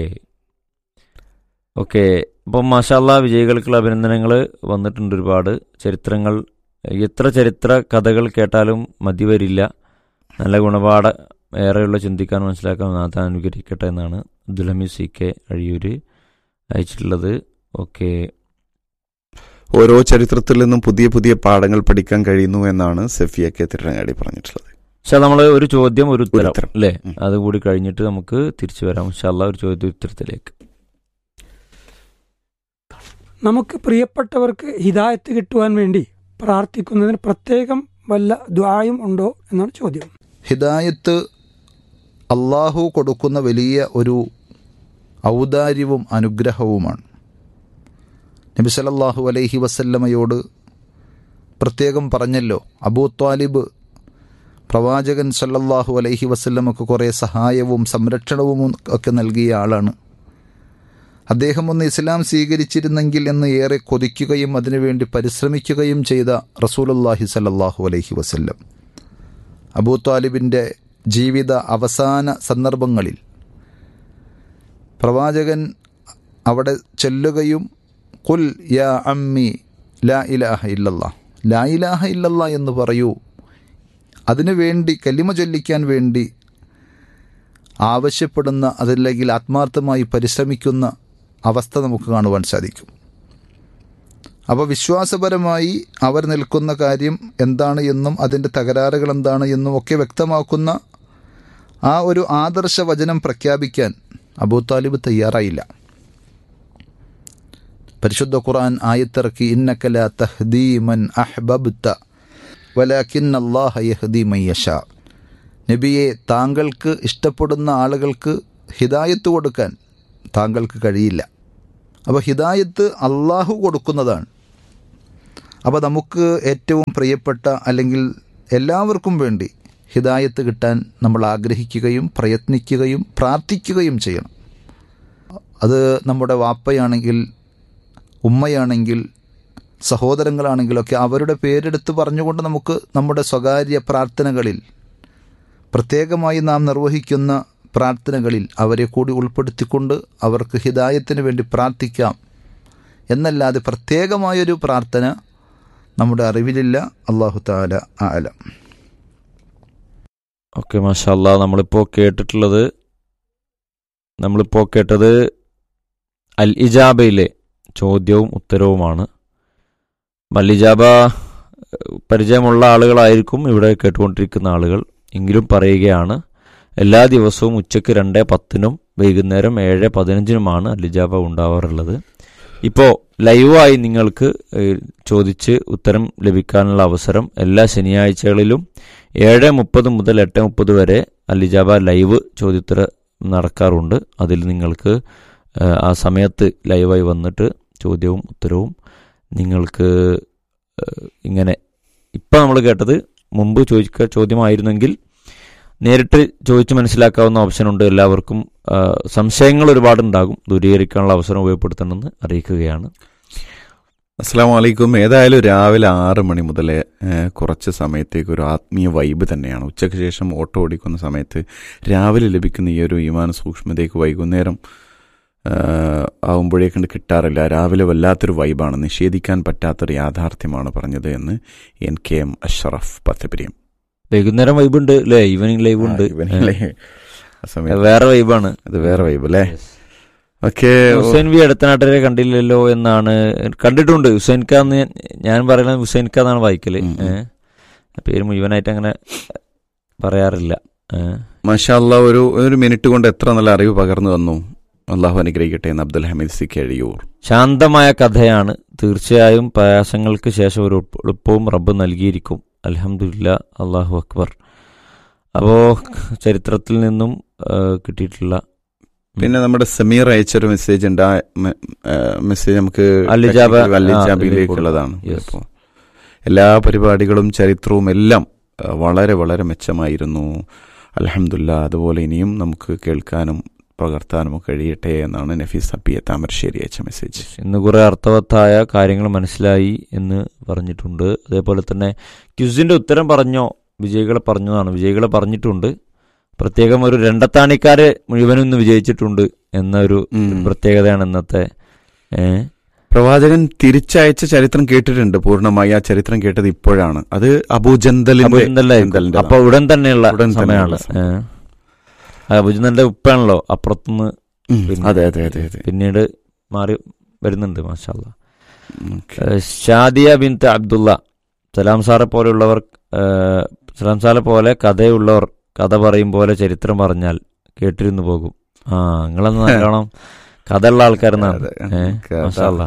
ഓക്കെ അപ്പം മാഷാല്ല വിജയികൾക്കുള്ള അഭിനന്ദനങ്ങൾ വന്നിട്ടുണ്ട് ഒരുപാട് ചരിത്രങ്ങൾ എത്ര ചരിത്ര കഥകൾ കേട്ടാലും മതി വരില്ല നല്ല ഗുണപാഠ ഏറെയുള്ള ചിന്തിക്കാൻ മനസ്സിലാക്കാൻ നാഥ അനുകരിക്കട്ടെ എന്നാണ് അബ്ദുൽ ഹമീദ് സി കെ അഴിയൂര് അയച്ചിട്ടുള്ളത് ഓക്കെ ഓരോ ചരിത്രത്തിൽ നിന്നും പുതിയ പുതിയ പാഠങ്ങൾ പഠിക്കാൻ കഴിയുന്നു എന്നാണ് സഫിയ കെ തിരങ്ങാടി പറഞ്ഞിട്ടുള്ളത് പക്ഷെ നമ്മൾ ഒരു ചോദ്യം ഒരു ഉത്തരം ഉത്തരം. അല്ലേ ഉം. അതുകൂടി കഴിഞ്ഞിട്ട് നമുക്ക് തിരിച്ചു വരാം ഇൻഷാല്ല ഒരു ചോദ്യ ഉത്തരത്തിലേക്ക് നമുക്ക് പ്രിയപ്പെട്ടവർക്ക് ഹിദായത്ത് കിട്ടുവാൻ വേണ്ടി പ്രാർത്ഥിക്കുന്നതിന് പ്രത്യേകം വല്ല ദ്വായും ഉണ്ടോ എന്നാണ് ചോദ്യം ഹിദായത്ത് അള്ളാഹു കൊടുക്കുന്ന വലിയ ഒരു ഔദാര്യവും അനുഗ്രഹവുമാണ് നബി സല്ലല്ലാഹു അലൈഹി വസല്ലമയോട് പ്രത്യേകം പറഞ്ഞല്ലോ അബൂ ത്വാലിബ് പ്രവാചകൻ സല്ലല്ലാഹു അലൈഹി വസല്ലമക്ക് കുറേ സഹായവും സംരക്ഷണവും ഒക്കെ നൽകിയ ആളാണ് അദ്ദേഹം ഒന്ന് ഇസ്ലാം സ്വീകരിച്ചിരുന്നെങ്കിൽ എന്ന് ഏറെ കൊതിക്കുകയും അതിനുവേണ്ടി പരിശ്രമിക്കുകയും ചെയ്ത റസൂലുള്ളാഹി സല്ലല്ലാഹു അലൈഹി വസല്ലം അബൂ താലിബിൻ്റെ ജീവിത അവസാന സന്ദർഭങ്ങളിൽ പ്രവാചകൻ അവിടെ ചെല്ലുകയും കുൽ യാ അമ്മി ലാ ഇലാഹ ഇല്ലല്ലാ ലാ ഇലാഹ ഇല്ലല്ലാ എന്ന് പറയൂ അതിനുവേണ്ടി കലിമ ചൊല്ലിക്കാൻ വേണ്ടി ആവശ്യപ്പെടുന്ന അതല്ലെങ്കിൽ ആത്മാർത്ഥമായി പരിശ്രമിക്കുന്ന അവസ്ഥ നമുക്ക് കാണുവാൻ സാധിക്കും അപ്പോൾ വിശ്വാസപരമായി അവർ നിൽക്കുന്ന കാര്യം എന്താണ് എന്നും അതിൻ്റെ തകരാറുകൾ എന്താണ് എന്നും ഒക്കെ വ്യക്തമാക്കുന്ന ആ ഒരു ആദർശ വചനം പ്രഖ്യാപിക്കാൻ അബൂ താലിബ് തയ്യാറായില്ല പരിശുദ്ധ ഖുർആൻ ആയത്തിറക്കി ഇന്നക്കല തഹ്ദീമൻ അഹ്ബബ്ത വലാക്കിൻ അള്ളാഹ യഹ്ദി മയ്യഷ നബിയെ താങ്കൾക്ക് ഇഷ്ടപ്പെടുന്ന ആളുകൾക്ക് ഹിദായത്ത് കൊടുക്കാൻ താങ്കൾക്ക് കഴിയില്ല അപ്പോൾ ഹിദായത്ത് അള്ളാഹു കൊടുക്കുന്നതാണ് അപ്പോൾ നമുക്ക് ഏറ്റവും പ്രിയപ്പെട്ട അല്ലെങ്കിൽ എല്ലാവർക്കും വേണ്ടി ഹിദായത്ത് കിട്ടാൻ നമ്മൾ ആഗ്രഹിക്കുകയും പ്രയത്നിക്കുകയും പ്രാർത്ഥിക്കുകയും ചെയ്യണം അത് നമ്മുടെ വാപ്പയാണെങ്കിൽ ഉമ്മയാണെങ്കിൽ സഹോദരങ്ങളാണെങ്കിലൊക്കെ അവരുടെ പേരെടുത്ത് പറഞ്ഞുകൊണ്ട് നമുക്ക് നമ്മുടെ സ്വകാര്യ പ്രാർത്ഥനകളിൽ പ്രത്യേകമായി നാം നിർവഹിക്കുന്ന പ്രാർത്ഥനകളിൽ അവരെ കൂടി ഉൾപ്പെടുത്തിക്കൊണ്ട് അവർക്ക് ഹിദായത്തിന് വേണ്ടി പ്രാർത്ഥിക്കാം എന്നല്ലാതെ പ്രത്യേകമായൊരു പ്രാർത്ഥന നമ്മുടെ അറിവിലില്ല അള്ളാഹു താല ആലം ഓക്കെ മാഷാല്ല നമ്മളിപ്പോൾ കേട്ടിട്ടുള്ളത് നമ്മളിപ്പോൾ കേട്ടത് അൽ ഇജാബയിലെ ചോദ്യവും ഉത്തരവുമാണ് അൽ ഇജാബ ഏഹ്, പരിചയമുള്ള ആളുകളായിരിക്കും ഇവിടെ കേട്ടുകൊണ്ടിരിക്കുന്ന ആളുകൾ എങ്കിലും പറയുകയാണ് എല്ലാ ദിവസവും ഉച്ചയ്ക്ക് രണ്ട് പത്തിനും വൈകുന്നേരം ഏഴ് പതിനഞ്ചിനുമാണ് അൽ ഇജാബ ഉണ്ടാവാറുള്ളത് ഇപ്പോൾ ലൈവായി നിങ്ങൾക്ക് ഏഹ്, ചോദിച്ച് ഉത്തരം ലഭിക്കാനുള്ള അവസരം എല്ലാ ശനിയാഴ്ചകളിലും ഏഴ് മുപ്പത് മുതൽ എട്ട് മുപ്പത് വരെ അലിജാബ ലൈവ് ചോദ്യോത്തര നടക്കാറുണ്ട് അതിൽ നിങ്ങൾക്ക് ആ, ആ സമയത്ത് ലൈവായി വന്നിട്ട് ചോദ്യവും ഉത്തരവും നിങ്ങൾക്ക് ആ, ഇങ്ങനെ ഇപ്പം നമ്മൾ കേട്ടത് മുമ്പ് ചോദിക്ക ചോദ്യമായിരുന്നെങ്കിൽ നേരിട്ട് ചോദിച്ച് മനസ്സിലാക്കാവുന്ന ഓപ്ഷനുണ്ട് എല്ലാവർക്കും ആ, സംശയങ്ങൾ ഒരുപാടുണ്ടാകും ദൂരീകരിക്കാനുള്ള അവസരം ഉപയോഗപ്പെടുത്തണമെന്ന് അറിയിക്കുകയാണ് അസ്സാം വലൈക്കും ഏതായാലും രാവിലെ ആറ് മണി മുതൽ ഏഹ്, കുറച്ച് സമയത്തേക്ക് ഒരു ആത്മീയ വൈബ് തന്നെയാണ് ഉച്ചയ്ക്ക് ശേഷം ഓട്ടോ ഓടിക്കുന്ന സമയത്ത് രാവിലെ ലഭിക്കുന്ന ഈ ഒരു വിമാന സൂക്ഷ്മതയ്ക്ക് വൈകുന്നേരം ആവുമ്പോഴേക്കൊണ്ട് കിട്ടാറില്ല രാവിലെ വല്ലാത്തൊരു വൈബാണ് നിഷേധിക്കാൻ പറ്റാത്തൊരു യാഥാർത്ഥ്യമാണ് പറഞ്ഞത് എന്ന് N K M Ashraf Pathapiriyam വൈകുന്നേരം വൈബ് ഉണ്ട് അല്ലേ ഈവനിങ് ലൈവ് ഉണ്ട് ആ സമയത്ത് വേറെ വൈബാണ് അത് വേറെ വൈബ് അല്ലേ ഓക്കെ ഹുസൈൻ വി അടുത്തനാട്ടരെ കണ്ടില്ലല്ലോ എന്നാണ് കണ്ടിട്ടുണ്ട് ഹുസൈൻ ഖാൻ എന്ന് ഞാൻ- ഞാൻ പറയുന്നത് ഹുസൈൻ ഖാൻ എന്നാണ് വായിക്കല് ഉം, ഉം. ഏഹ്. പേര് മുഴുവനായിട്ട് അങ്ങനെ പറയാറില്ല ഏഹ്. മാഷാല്ല ഒരു ഒരു മിനിറ്റ് കൊണ്ട് എത്ര നല്ല അറിവ് പകർന്നു വന്നു അള്ളാഹു അനുഗ്രഹിക്കട്ടെ എന്ന് അബ്ദുൽ ഹമീദ് സി കഴിയൂർ ശാന്തമായ കഥയാണ് തീർച്ചയായും പ്രയാസങ്ങൾക്ക് ശേഷം ഒരു എളുപ്പ- എളുപ്പവും റബ്ബ് നൽകിയിരിക്കും അലഹമില്ല അള്ളാഹു അക്ബർ അപ്പോ ചരിത്രത്തിൽ നിന്നും ആ, കിട്ടിയിട്ടുള്ള പിന്നെ നമ്മുടെ സമീർ അയച്ചൊരു മെസ്സേജ് ഉണ്ട് ആ മെ- ആ, മെസ്സേജ് നമുക്ക് അൽ-ഇജാബ, technical ആ, അൽ-ഇജാബയിലേക്കുള്ളതാണ് yes. ഇപ്പോൾ എല്ലാ പരിപാടികളും ചരിത്രവും എല്ലാം ആ, വളരെ വളരെ മെച്ചമായിരുന്നു അലഹമില്ല അതുപോലെ ഇനിയും നമുക്ക് കേൾക്കാനും പകർത്താനും കഴിയട്ടെ എന്നാണ് നഫീസ് അപ്പിയെ താമരശ്ശേരി അയച്ച മെസ്സേജ് ഇന്ന് കുറെ അർത്ഥവത്തായ കാര്യങ്ങൾ മനസ്സിലായി എന്ന് പറഞ്ഞിട്ടുണ്ട് അതേപോലെ തന്നെ ക്യുസിന്റെ ഉത്തരം പറഞ്ഞോ വിജയികളെ പറഞ്ഞതാണ് വിജയികളെ പറഞ്ഞിട്ടുണ്ട് പ്രത്യേകം ഒരു രണ്ടത്താണിക്കാരെ മുഴുവനും ഇന്ന് വിജയിച്ചിട്ടുണ്ട് എന്ന ഒരു ഉം. പ്രത്യേകതയാണ് ഇന്നത്തെ ഏഹ് പ്രവാചകൻ തിരിച്ചയച്ച ചരിത്രം കേട്ടിട്ടുണ്ട് പൂർണ്ണമായി ആ ചരിത്രം കേട്ടത് ഇപ്പോഴാണ് അത് അബൂജന്തലിന്റെ അബുജന്തലായിരിക്കും ജന്തലിന്റെ അപ്പൊ ഉടൻ തന്നെയുള്ള ഉടൻ തന്നെയുള്ള സമയമാണ് അബുജന്തന്റെ ഉപ്പാണല്ലോ അപ്പുറത്തുനിന്ന് ഉം, പിന്നെ- അതെ അതെ അതെ അതെ പിന്നീട് മാറി വരുന്നുണ്ട് മാഷാല്ല ഓക്കെ. ഷാദിയ ബിൻ അബ്ദുള്ള സലാം സാറെ പോലെയുള്ളവർ ഏഹ്, സലാം സാറെ പോലെ കഥയുള്ളവർ കഥ പറയും പോലെ ചരിത്രം പറഞ്ഞാൽ കേട്ടിരുന്നു പോകും ആ നിങ്ങളെന്ന് നല്ലോണം കഥ ഉള്ള ആൾക്കാരെന്നാണ് അതെ, ഏഹ്, കഥ. മാഷാല്ലാ.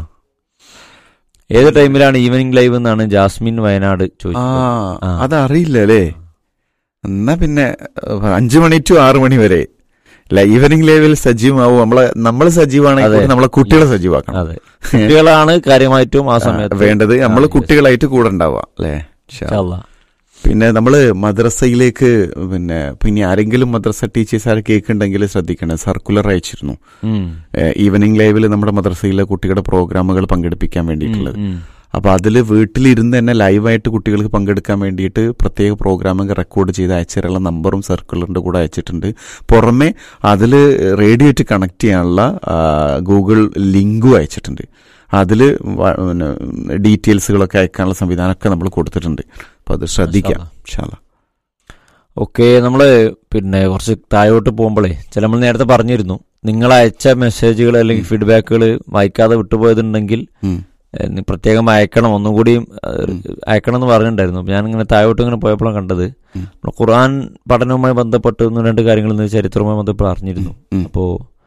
ഏത് ടൈമിലാണ് ഈവനിങ് ലൈവ് എന്നാണ് ജാസ്മിൻ വയനാട് ആ ചോദിച്ചത് ആ. അതറിയില്ല അല്ലേ എന്നാ പിന്നെ അഹ്, അഞ്ചു മണി ടു ആറ് മണി വരെ അല്ല ഈവനിങ് ലെവൽ സജീവമാവും നമ്മളെ നമ്മൾ സജീവമാണെങ്കിൽ അതെ. കൂടി നമ്മളെ കുട്ടികളെ സജീവാക്കണം അതെ കുട്ടികളാണ് കാര്യമായിട്ടും ആ സമയത്ത് വേണ്ടത് നമ്മൾ ആ, yes. കുട്ടികളായിട്ട് കൂടെ ഉണ്ടാവുക അല്ലേ ഇൻഷാ ഇൻഷാ അല്ലാ. പിന്നെ നമ്മൾ മദ്രസയിലേക്ക് പിന്നെ പിന്നെ ആരെങ്കിലും മദ്രസ ടീച്ചേഴ്സ് ആരെ കേൾക്കുന്നുണ്ടെങ്കിൽ ശ്രദ്ധിക്കണം സർക്കുലർ അയച്ചിരുന്നു ഉം. ഈവനിങ് ലൈവിൽ നമ്മുടെ മദ്രസയിലെ കുട്ടികളുടെ പ്രോഗ്രാമുകൾ പങ്കെടുപ്പിക്കാൻ വേണ്ടിയിട്ടുള്ളത് ഉം, ഉം. അപ്പൊ അതിൽ വീട്ടിലിരുന്ന് തന്നെ ലൈവായിട്ട് കുട്ടികൾക്ക് പങ്കെടുക്കാൻ വേണ്ടിയിട്ട് പ്രത്യേക പ്രോഗ്രാമുകൾ റെക്കോർഡ് ചെയ്ത് അയച്ചുതരാനുള്ള നമ്പറും സർക്കുലറിന്റെ കൂടെ അയച്ചിട്ടുണ്ട് പുറമെ അതിൽ റേഡിയോയിട്ട് കണക്ട് ചെയ്യാനുള്ള ആ, ഗൂഗിൾ ലിങ്കും അയച്ചിട്ടുണ്ട് അതിൽ ഡീറ്റെയിൽസുകളൊക്കെ അയക്കാനുള്ള സംവിധാനമൊക്കെ നമ്മൾ കൊടുത്തിട്ടുണ്ട് അപ്പൊ അത് ശ്രദ്ധിക്കാം ഇൻഷാല്ലാ. ഓക്കെ നമ്മള് പിന്നെ കുറച്ച് താഴോട്ട് പോകുമ്പോഴേ ചില നമ്മൾ നേരത്തെ പറഞ്ഞിരുന്നു നിങ്ങൾ അയച്ച മെസ്സേജുകൾ അല്ലെങ്കിൽ ഫീഡ്ബാക്കുകൾ വായിക്കാതെ വിട്ടുപോയതുണ്ടെങ്കിൽ ഉം. ഏഹ്, നി പ്രത്യേകം അയക്കണം ഒന്നും കൂടിയും ഏഹ്, അയക്കണം എന്ന് പറഞ്ഞിട്ടുണ്ടായിരുന്നു ഞാൻ ഇങ്ങനെ താഴോട്ട് ഇങ്ങനെ പോയപ്പോഴാണ് കണ്ടത് ഉം. നമ്മൾ ഖുർആൻ പഠനവുമായി ബന്ധപ്പെട്ട് ഒന്ന് രണ്ട് കാര്യങ്ങൾ ഇന്ന് ചരിത്രവുമായി ബന്ധപ്പെട്ട് അറിഞ്ഞിരുന്നു ഉം. അപ്പോൾ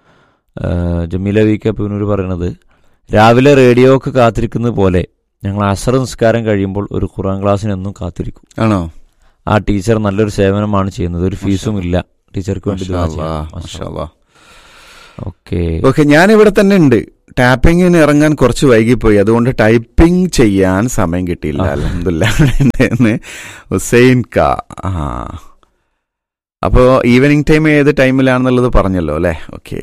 ജമീല വി കെ പിന്നൂർ പറയണത് രാവിലെ റേഡിയോക്ക് കാത്തിരിക്കുന്നത് പോലെ ഞങ്ങൾ അസർ നിസ്കാരം കഴിയുമ്പോൾ ഒരു ഖുർആൻ ക്ലാസ്സിന് എന്നും കാത്തിരിക്കും ആണോ ആ ടീച്ചർ നല്ലൊരു സേവനമാണ് ചെയ്യുന്നത് ഒരു ഫീസും ഇല്ല ടീച്ചർക്ക് വേണ്ടി ദുആ മാഷാ ചെയ്യാം. അല്ലാ, മാഷാ അല്ലാ. ഓക്കെ ഓക്കെ ഞാൻ ഇവിടെ തന്നെ ഉണ്ട് ടാപ്പിങ്ങിന് ഇറങ്ങാൻ കുറച്ച് വൈകിപ്പോയി അതുകൊണ്ട് ടൈപ്പിംഗ് ചെയ്യാൻ സമയം കിട്ടിയില്ല ആ. അലഹമില്ല ഹുസൈൻ കാ ആ അപ്പോ ഈവനിങ് ടൈം ഏത് ടൈമിലാണെന്നുള്ളത് പറഞ്ഞല്ലോ അല്ലേ ഓക്കെ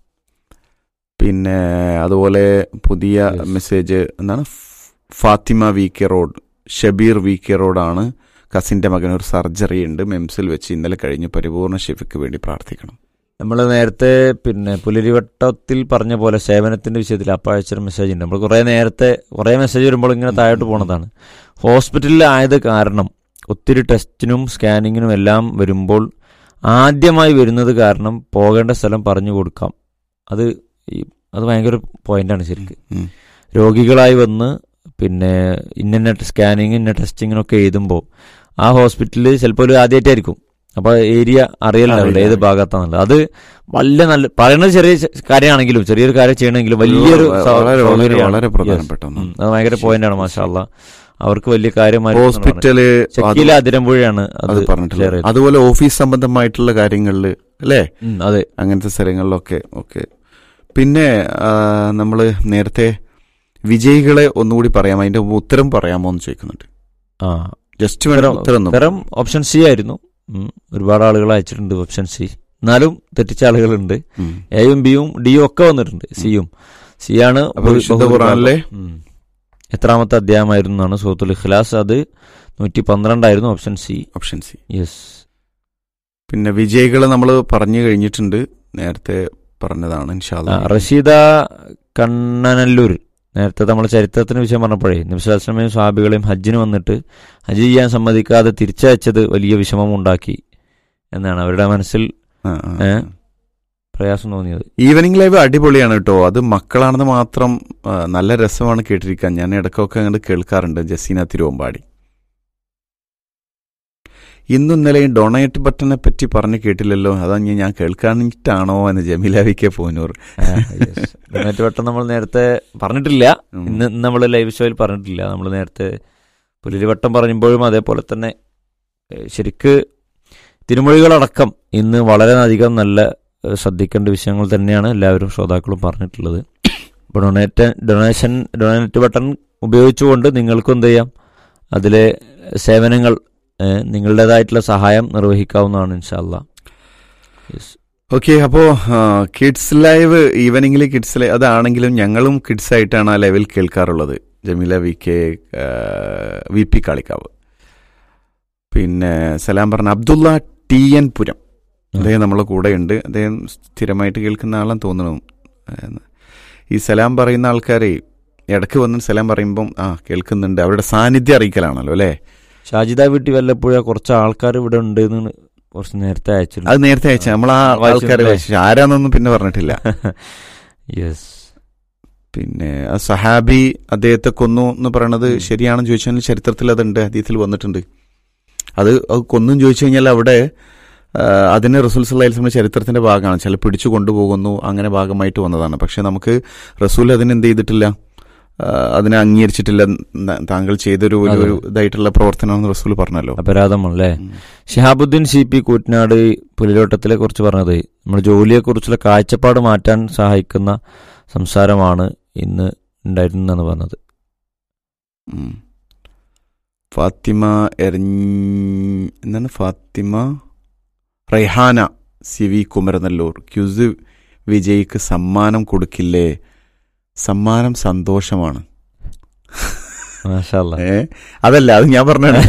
പിന്നെ അതുപോലെ പുതിയ Yes. മെസ്സേജ് എന്താണ് Fathima V K road Shabeer V K റോഡാണ് കസിന്റെ മകന് ഒരു സർജറി ഉണ്ട് മെംസിൽ വെച്ച് ഇന്നലെ കഴിഞ്ഞ് പരിപൂർണ ഷിഫിക്ക് വേണ്ടി പ്രാർത്ഥിക്കണം നമ്മൾ നേരത്തെ പിന്നെ പുലരിവട്ടത്തിൽ പറഞ്ഞ പോലെ സേവനത്തിന്റെ വിഷയത്തിൽ അപ്പഴച്ചൊരു മെസ്സേജ് ഉണ്ട് നമ്മൾ കുറെ നേരത്തെ കുറെ മെസ്സേജ് വരുമ്പോൾ ഇങ്ങനെ താഴോട്ട് പോണതാണ് ഹോസ്പിറ്റലിൽ ആയത് കാരണം ഒത്തിരി ടെസ്റ്റിനും സ്കാനിങ്ങിനും എല്ലാം വരുമ്പോൾ ആദ്യമായി വരുന്നത് കാരണം പോകേണ്ട സ്ഥലം പറഞ്ഞു കൊടുക്കാം അത് ഈ അത് ഭയങ്കര പോയിന്റാണ് ശരിക്കും ഉം. രോഗികളായി വന്ന് പിന്നെ ഇന്ന സ്കാനിങ് ഇന്ന ടെസ്റ്റിങ്ങിനൊക്കെ എഴുതുമ്പോൾ ആ ഹോസ്പിറ്റലിൽ ചിലപ്പോൾ ഒരു ആദ്യമായിട്ടായിരിക്കും അപ്പൊ ഏരിയ അറിയലുണ്ടാവില്ല അറിയില്ല, ഏത് അറിയില്ല. ഭാഗത്താന്നുള്ളത് അത് വലിയ നല്ല പറയുന്നത് ചെറിയ ച- കാര്യമാണെങ്കിലും ചെറിയൊരു കാര്യം ചെയ്യണമെങ്കിലും വലിയൊരു സൗ- വളരെ വളരെ സൗകര്യമാണ്. വളരെ Yes. പ്രധാനപ്പെട്ട ഉം, ഒന്നാണ് അത് ഭയങ്കര പോയിന്റാണ് മാഷാല്ല അവർക്ക് വലിയ കാര്യമായി ഹോസ്പിറ്റല് ചെക്കിയിലെ അതിരമ്പുഴയാണ് അത് അത് പറഞ്ഞിട്ടുള്ളത് share ചെയ്തത്. അതുപോലെ ഓഫീസ് സംബന്ധമായിട്ടുള്ള കാര്യങ്ങളിൽ അല്ലേ ഉം, അതെ അങ്ങനത്തെ സ്ഥലങ്ങളിലൊക്കെ ഓക്കെ പിന്നെ നമ്മൾ നേരത്തെ വിജയികളെ ഒന്നുകൂടി പറയാമോ അതിന്റെ ഉത്തരം പറയാമോ എന്ന് ചോദിക്കുന്നുണ്ട് ആ ജസ്റ്റ് വേണം ഉത്തരം ഒന്ന് ഉത്തരം ഓപ്ഷൻ സി ആയിരുന്നു ഉം, ഒരുപാട് ആളുകൾ അയച്ചിട്ടുണ്ട് ഓപ്ഷൻ സി എന്നാലും തെറ്റിച്ച ആളുകളുണ്ട് ഉം. എയും ബിയും ഡിയും ഒക്കെ വന്നിട്ടുണ്ട് സിയും സി ആണ് അപ്പൊ ബഹു- വിശുദ്ധ ബഹുഭൂരിഭാഗം. ഖുർആനിലെ ഉം. എത്രാമത്തെ അധ്യായമായിരുന്നു എന്നാണ് സൂത്തുൽ ഇഖ്ലാസ് അത് നൂറ്റി പന്ത്രണ്ടായിരുന്നു option C option C yes പിന്നെ വിജയികളെ നമ്മൾ പറഞ്ഞു കഴിഞ്ഞിട്ടുണ്ട് നേരത്തെ പറഞ്ഞതാണ് ആ, ഇൻഷാല്ല റഷീദ കണ്ണനല്ലൂർ നേരത്തെ നമ്മൾ ചരിത്രത്തിന് വിഷയം പറഞ്ഞപ്പോഴേ നിമിഷാസ്ലമയും സ്വാബികളെയും ഹജ്ജിന് വന്നിട്ട് ഹജ്ജ് ചെയ്യാൻ സമ്മതിക്കാതെ തിരിച്ചയച്ചത് വലിയ വിഷമം ഉണ്ടാക്കി എന്നാണ് അവരുടെ മനസ്സിൽ ഏ? പ്രയാസം തോന്നിയത് ഈവനിങ് ലൈവ് അടിപൊളിയാണ് കേട്ടോ അത് മക്കളാണെന്ന് മാത്രം ആ, നല്ല രസമാണ് കേട്ടിരിക്കാൻ ഞാൻ ഇടയ്ക്കൊക്കെ അങ്ങോട്ട് കേൾക്കാറുണ്ട് ജസീന തിരുവമ്പാടി ഇന്നും ഇന്നലെയും ഡൊണേറ്റ് ബട്ടനെ പറ്റി പറഞ്ഞു കേട്ടില്ലല്ലോ അതാ ഞാൻ- ഞാൻ കേൾക്കാനിട്ടാണോ എന്ന് Jameela V K Poonoor donate വട്ടം നമ്മൾ നേരത്തെ പറഞ്ഞിട്ടില്ല ഉം. ഇന്ന് നമ്മൾ ലൈവ് ഷോയിൽ പറഞ്ഞിട്ടില്ല നമ്മൾ നേരത്തെ പുലരിവട്ടം പറയുമ്പോഴും അതേപോലെ തന്നെ ഏ, ശരിക്ക് തിരുമൊഴികളടക്കം ഇന്ന് വളരെയധികം നല്ല ഏ, ശ്രദ്ധിക്കേണ്ട വിഷയങ്ങൾ തന്നെയാണ് എല്ലാവരും ശ്രോതാക്കളും പറഞ്ഞിട്ടുള്ളത് അപ്പോൾ ഡൊണേറ്റ് ഡൊണേഷൻ ഡൊണേറ്റ് ബട്ടൺ ഉപയോഗിച്ചുകൊണ്ട് നിങ്ങൾക്കും എന്ത് ചെയ്യാം അതിലെ സേവനങ്ങൾ ഏ, നിങ്ങളുടേതായിട്ടുള്ള സഹായം നിർവഹിക്കാവുന്നതാണ് ഇൻഷാല്ല ഓക്കെ അപ്പോ കിഡ്സ് ലൈവ് ഈവനിങ്ങിൽ കിഡ്സ് ലൈവ് അതാണെങ്കിലും ഞങ്ങളും കിഡ്സ് ആയിട്ടാണ് ആ ലെവൽ കേൾക്കാറുള്ളത് ജമീല വി കെ ആ, വി പി കാളിക്കാവ് പിന്നെ സലാം പറഞ്ഞ അബ്ദുള്ള ടി എൻ പുരം അദ്ദേഹം നമ്മളെ കൂടെയുണ്ട് അദ്ദേഹം സ്ഥിരമായിട്ട് കേൾക്കുന്ന ആളാന്ന് തോന്നുന്നു ഏഹ്, ഈ സലാം പറയുന്ന ആൾക്കാരെ ഇടയ്ക്ക് വന്ന് സലാം പറയുമ്പം ആ കേൾക്കുന്നുണ്ട് അവരുടെ സാന്നിധ്യം അറിയിക്കലാണല്ലോ അല്ലേ ഷാജിദ വീട്ടിൽ വല്ലപ്പോഴും കുറച്ച് ആൾക്കാർ ഇവിടെ ഉണ്ട് എന്ന് കുറച്ച് നേരത്തെ അയച്ചിട്ടുണ്ട് അത് നേരത്തെ അയച്ച നമ്മൾ ആ ആൾക്കാരെ വായിച്ചിട്ടുണ്ടല്ലേ? ആരാന്നൊന്നും പിന്നെ പറഞ്ഞിട്ടില്ല യെസ് പിന്നെ ആ സഹാബി അദ്ദേഹത്തെ കൊന്നു എന്ന് പറയണത് ഉം. ശരിയാണെന്ന് ചോദിച്ചാൽ ചരിത്രത്തിൽ അതുണ്ട് ഹദീത്തിൽ വന്നിട്ടുണ്ട് അത് അത് കൊന്നും ചോദിച്ചു കഴിഞ്ഞാൽ അവിടെ ആ, അതിന് റസൂൽ സല്ലാസ്ലമിന്റെ ചരിത്രത്തിന്റെ ഭാഗമാണ് ചില പിടിച്ചു കൊണ്ടുപോകുന്നു അങ്ങനെ ഭാഗമായിട്ട് വന്നതാണ് പക്ഷെ നമുക്ക് റസൂൽ അതിന് എന്ത് ചെയ്തിട്ടില്ല ആ, അതിനെ അംഗീകരിച്ചിട്ടില്ല ന- താങ്കൾ ചെയ്തൊരു ഒരു- ഒരു ഇതായിട്ടുള്ള പ്രവർത്തനമാണെന്ന് റസൂൽ പറഞ്ഞല്ലോ അപരാധമല്ലേ ഉം. ഷിഹാബുദ്ദീൻ സി പി കൂറ്റനാട് പുലിലോട്ടത്തിലെ കുറിച്ച് പറഞ്ഞത് നമ്മുടെ ജോലിയെക്കുറിച്ചുള്ള കാഴ്ചപ്പാട് മാറ്റാൻ സഹായിക്കുന്ന സംസാരമാണ് ഇന്ന് ഉണ്ടായിരുന്നെന്ന് പറഞ്ഞത് ഉം. ഫാത്തിമ എരഞ്ഞ എന്താണ് Fathima Rehana C V Kumaranallur quiz വിജയ്ക്ക് സമ്മാനം കൊടുക്കില്ലേ സമ്മാനം സന്തോഷമാണ് മാഷാല്ലാ. ഏ അതല്ല അത് ഞാൻ പറഞ്ഞാണ്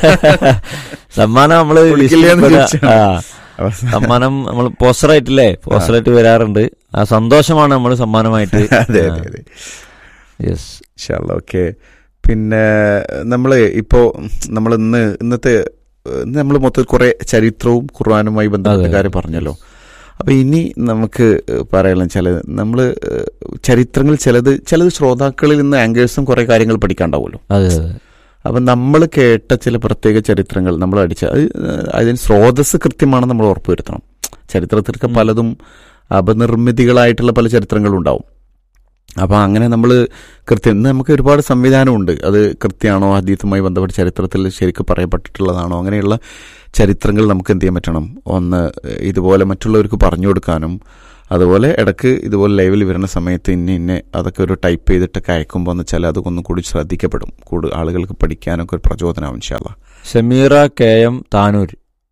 സമ്മാനം നമ്മള് കൊടുക്കില്ലേ എന്ന് ലിസ്റ്റിൽ ചോദിച്ചാ. ആ, സമ്മാനം നമ്മൾ പോസ്റ്ററായിട്ടില്ലേ പോസ്റ്ററായിട്ട് വരാറുണ്ട് ആ സന്തോഷമാണ് നമ്മൾ സമ്മാനമായിട്ട് അതെ അതെ അതെ യെസ് ഇൻഷാല്ല ഓക്കെ പിന്നെ നമ്മൾ ഇപ്പോൾ നമ്മൾ ഇന്ന് ഇന്നത്തെ നമ്മൾ മൊത്തത്തിൽ കുറെ ചരിത്രവും ഖുർആാനുമായി ബന്ധപ്പെട്ട അതെ. കാര്യം പറഞ്ഞല്ലോ അപ്പൊ ഇനി നമുക്ക് പറയാനുള്ള ചില നമ്മൾ ചരിത്രങ്ങൾ ചിലത് ചിലത് ശ്രോതാക്കളിൽ നിന്ന് ആങ്കേഴ്സും കുറെ കാര്യങ്ങൾ പഠിക്കാണ്ടാവുമല്ലോ അതെ അതെ അപ്പം നമ്മൾ കേട്ട ചില പ്രത്യേക ചരിത്രങ്ങൾ നമ്മൾ അടിച്ച അത് അതിന് സ്രോതസ് കൃത്യമാണെന്ന് നമ്മൾ ഉറപ്പുവരുത്തണം ചരിത്രത്തിലൊക്കെ ഉം. പലതും അപനിർമ്മിതികളായിട്ടുള്ള പല ചരിത്രങ്ങളും ഉണ്ടാവും അപ്പം അങ്ങനെ നമ്മൾ കൃത്യം ഇന്ന് നമുക്ക് ഒരുപാട് സംവിധാനമുണ്ട് അത് കൃത്യമാണോ അതീതമായി ബന്ധപ്പെട്ട ചരിത്രത്തിൽ ശരിക്കും പറയപ്പെട്ടിട്ടുള്ളതാണോ അങ്ങനെയുള്ള ചരിത്രങ്ങൾ നമുക്ക് എന്ത് ചെയ്യാൻ പറ്റണം ഒന്ന് ഇതുപോലെ മറ്റുള്ളവർക്ക് പറഞ്ഞു കൊടുക്കാനും അതുപോലെ ഇടക്ക് ഇതുപോലെ ലൈവിൽ വരുന്ന സമയത്ത് ഇന്ന ഇന്ന അതൊക്കെ ഒരു ടൈപ്പ് ചെയ്തിട്ടൊക്കെ അയക്കുമ്പോൾ എന്ന് വെച്ചാൽ അത് ഒന്നും കൂടി ശ്രദ്ധിക്കപ്പെടും കൂടുതൽ ആളുകൾക്ക് പഠിക്കാനൊക്കെ ഒരു പ്രചോദനമാവും ഇൻഷാല്ല ഷമീറ കെ എം താനൂർ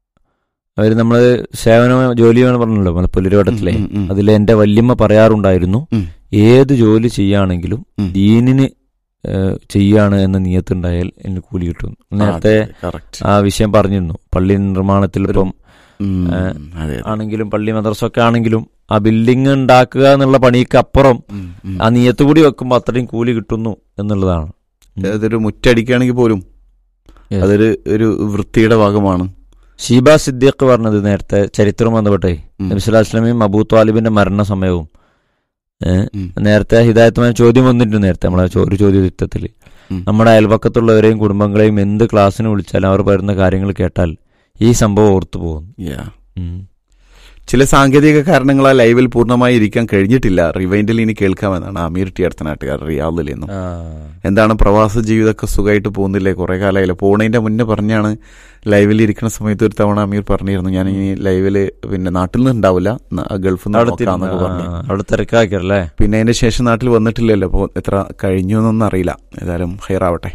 അവർ നമ്മൾ സേവന ജോലിയാണ് പറഞ്ഞല്ലോ നമ്മളെ പുലരുവട്ടത്തിലെ ഉം, ഉം, ഉം. അതിൽ എന്റെ വല്യമ്മ പറയാറുണ്ടായിരുന്നു ഉം. ഏത് ജോലി ചെയ്യുകയാണെങ്കിലും ഉം. ദീനിന് ഏഹ്, ചെയ്യാണ് എന്ന നിയത്തുണ്ടായാൽ എനിക്ക് കൂലി കിട്ടും നേരത്തെ അതെ, correct. ആ വിഷയം പറഞ്ഞിരുന്നു പള്ളി നിർമ്മാണത്തിൽ ഇപ്പം ഉം, ഏ, അതെ, അതെ. ആണെങ്കിലും പള്ളി മദ്രസൊക്കെ ആണെങ്കിലും ആ ബിൽഡിംഗ് ഉണ്ടാക്കുക എന്നുള്ള പണിക്ക് അപ്പുറം ഉം, ഉം. ആ നിയത്ത് കൂടി വെക്കുമ്പോൾ അത്രയും കൂലി കിട്ടുന്നു എന്നുള്ളതാണ് ഉം. അതൊരു മുറ്റടിക്കുകയാണെങ്കിൽ പോലും Yes. അതൊരു ഒരു വൃത്തിയുടെ ഭാഗമാണ് ഷീബ സിദ്ദീഖ് പറഞ്ഞത് നേരത്തെ ചരിത്രം ബന്ധപ്പെട്ടേ ഉം. നബിസ്വലാസ്ലമിയും അബൂ താലിബിന്റെ മരണസമയവും ഏഹ്, ഉം. നേരത്തെ ഹിദായത്തുമായ ചോദ്യം വന്നിട്ടുണ്ട് നേരത്തെ നമ്മളെ ചോ- ഒരു ചോദ്യത്തിൽ ഉം. നമ്മുടെ അയൽപക്കത്തുള്ളവരെയും കുടുംബങ്ങളെയും എന്ത് ക്ലാസ്സിന് വിളിച്ചാലും അവർ പറയുന്ന കാര്യങ്ങൾ കേട്ടാൽ ഈ സംഭവം ഓർത്തു പോകുന്നു Yeah. ഉം. ചില സാങ്കേതിക കാരണങ്ങളാൽ ലൈവിൽ പൂർണ്ണമായി ഇരിക്കാൻ കഴിഞ്ഞിട്ടില്ല റിവൈൻഡിൽ ഇനി കേൾക്കാമെന്നാണ് അമീർ ടി അടുത്ത നാട്ടുകാർ റിയാദിൽ നിന്നും ആ. എന്താണ് പ്രവാസ ജീവിതമൊക്കെ സുഖമായിട്ട് പോകുന്നില്ലേ കുറെ കാലമായില്ല പോണതിന്റെ മുന്നേ പറഞ്ഞാണ് ലൈവിൽ ഇരിക്കുന്ന സമയത്ത് ഒരു തവണ അമീർ പറഞ്ഞിരുന്നു ഞാൻ ഇനി ലൈവില് പിന്നെ നാട്ടിൽ നിന്ന് ഉണ്ടാവില്ല ന- ഗൾഫിൽ നിന്ന് അവിടെ നോക്കാന്നൊക്കെ തിരുന്ന് പറഞ്ഞു ആ, അവിടെ തിരക്കാക്കിയല്ലേ പിന്നെ അതിന്റെ ശേഷം നാട്ടിൽ വന്നിട്ടില്ലല്ലോ അപ്പോൾ എത്ര കഴിഞ്ഞു എന്നൊന്നും അറിയില്ല ഏതായാലും ഹെയറാവട്ടെ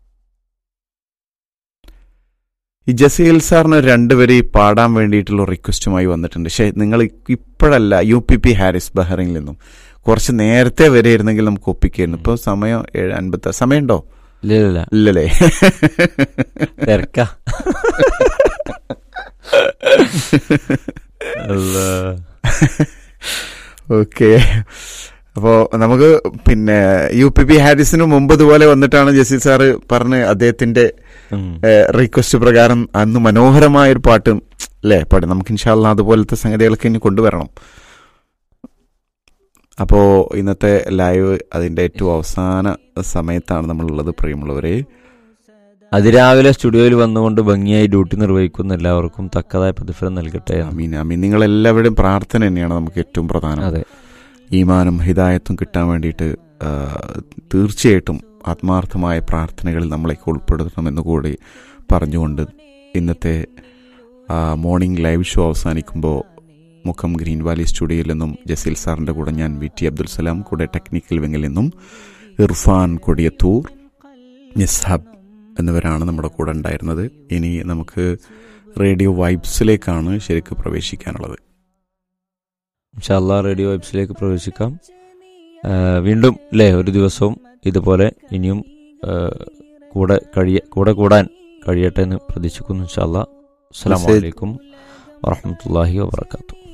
ഈ ജസീൽ സാറിന് രണ്ടുപേര് ഈ പാടാൻ വേണ്ടിയിട്ടുള്ള റിക്വസ്റ്റുമായി വന്നിട്ടുണ്ട് പക്ഷേ നിങ്ങൾ ഇപ്പോഴല്ല യു പി പി ഹാരിസ് ബഹ്റൈനിൽ നിന്നും കുറച്ച് നേരത്തെ വരെ ഇരുന്നെങ്കിൽ നമുക്ക് ഒപ്പിക്കായിരുന്നു ഇപ്പോൾ സമയം ഏഴ് അൻപത്തി സമയമുണ്ടോ ഇല്ല ഇല്ല ഇല്ലല്ലേ തിരക്ക ഓക്കെ അപ്പോൾ നമുക്ക് പിന്നെ യു പി പി ഹാരിസിന് മുമ്പ് ഇതുപോലെ വന്നിട്ടാണ് ജസീൽ സാറ് പറഞ്ഞ് അദ്ദേഹത്തിന്റെ ഉം. റിക്വസ്റ്റ് പ്രകാരം അന്ന് മനോഹരമായ ഒരു പാട്ട് അല്ലേ പാട്ട് നമുക്ക് ഇൻഷാല്ല അതുപോലത്തെ സംഗതികളൊക്കെ ഇനി കൊണ്ടുവരണം അപ്പോൾ ഇന്നത്തെ ലൈവ് അതിന്റെ ഏറ്റവും അവസാന സമയത്താണ് നമ്മളുള്ളത് പ്രിയമുള്ളവരെ അതിരാവിലെ സ്റ്റുഡിയോയിൽ വന്നുകൊണ്ട് ഭംഗിയായി ഡ്യൂട്ടി നിർവഹിക്കുന്ന എല്ലാവർക്കും തക്കതായ പ്രതിഫലം നൽകട്ടെ എന്ന്. അമീൻ അമീൻ നിങ്ങളെല്ലാവരുടെയും പ്രാർത്ഥന തന്നെയാണ് നമുക്ക് ഏറ്റവും പ്രധാനം അതെ ഈമാനും ഹിദായത്തും കിട്ടാൻ വേണ്ടിയിട്ട് ആ, തീർച്ചയായിട്ടും ആത്മാർത്ഥമായ പ്രാർത്ഥനകളിൽ നമ്മളേക്ക് ഉൾപ്പെടുത്തണമെന്ന് കൂടി പറഞ്ഞുകൊണ്ട് ഇന്നത്തെ ആ, മോർണിംഗ് ലൈവ് ഷോ അവസാനിക്കുമ്പോൾ മുഖം ഗ്രീൻ വാലി സ്റ്റുഡിയോയിൽ നിന്നും ജസീൽ സാറിൻ്റെ കൂടെ ഞാൻ വി ടി അബ്ദുൽ സലാം കൂടെ ടെക്നിക്കൽ വിങ്ങിൽ നിന്നും ഇർഫാൻ കൊടിയത്തൂർ നിസ്ഹബ് എന്നിവരാണ് നമ്മുടെ കൂടെ ഉണ്ടായിരുന്നത് ഇനി നമുക്ക് റേഡിയോ വൈബ്സിലേക്കാണ് ശരിക്ക് പ്രവേശിക്കാനുള്ളത് ഇൻഷാല്ലാ റേഡിയോ വെബ്സിലേക്ക് പ്രവേശിക്കാം ആ, വീണ്ടും അല്ലേ ഒരു ദിവസവും ഇതുപോലെ ഇനിയും ആ, കൂടെ കഴിയ കൂടെ കൂടാൻ കഴിയട്ടെ എന്ന് പ്രതീക്ഷിക്കുന്നു ഇൻഷാല്ലാ അസ്സാം മെസ്സേജ്- വലൈക്കും വറഹമത്തല്ലാഹി വാബർക്കാത്തു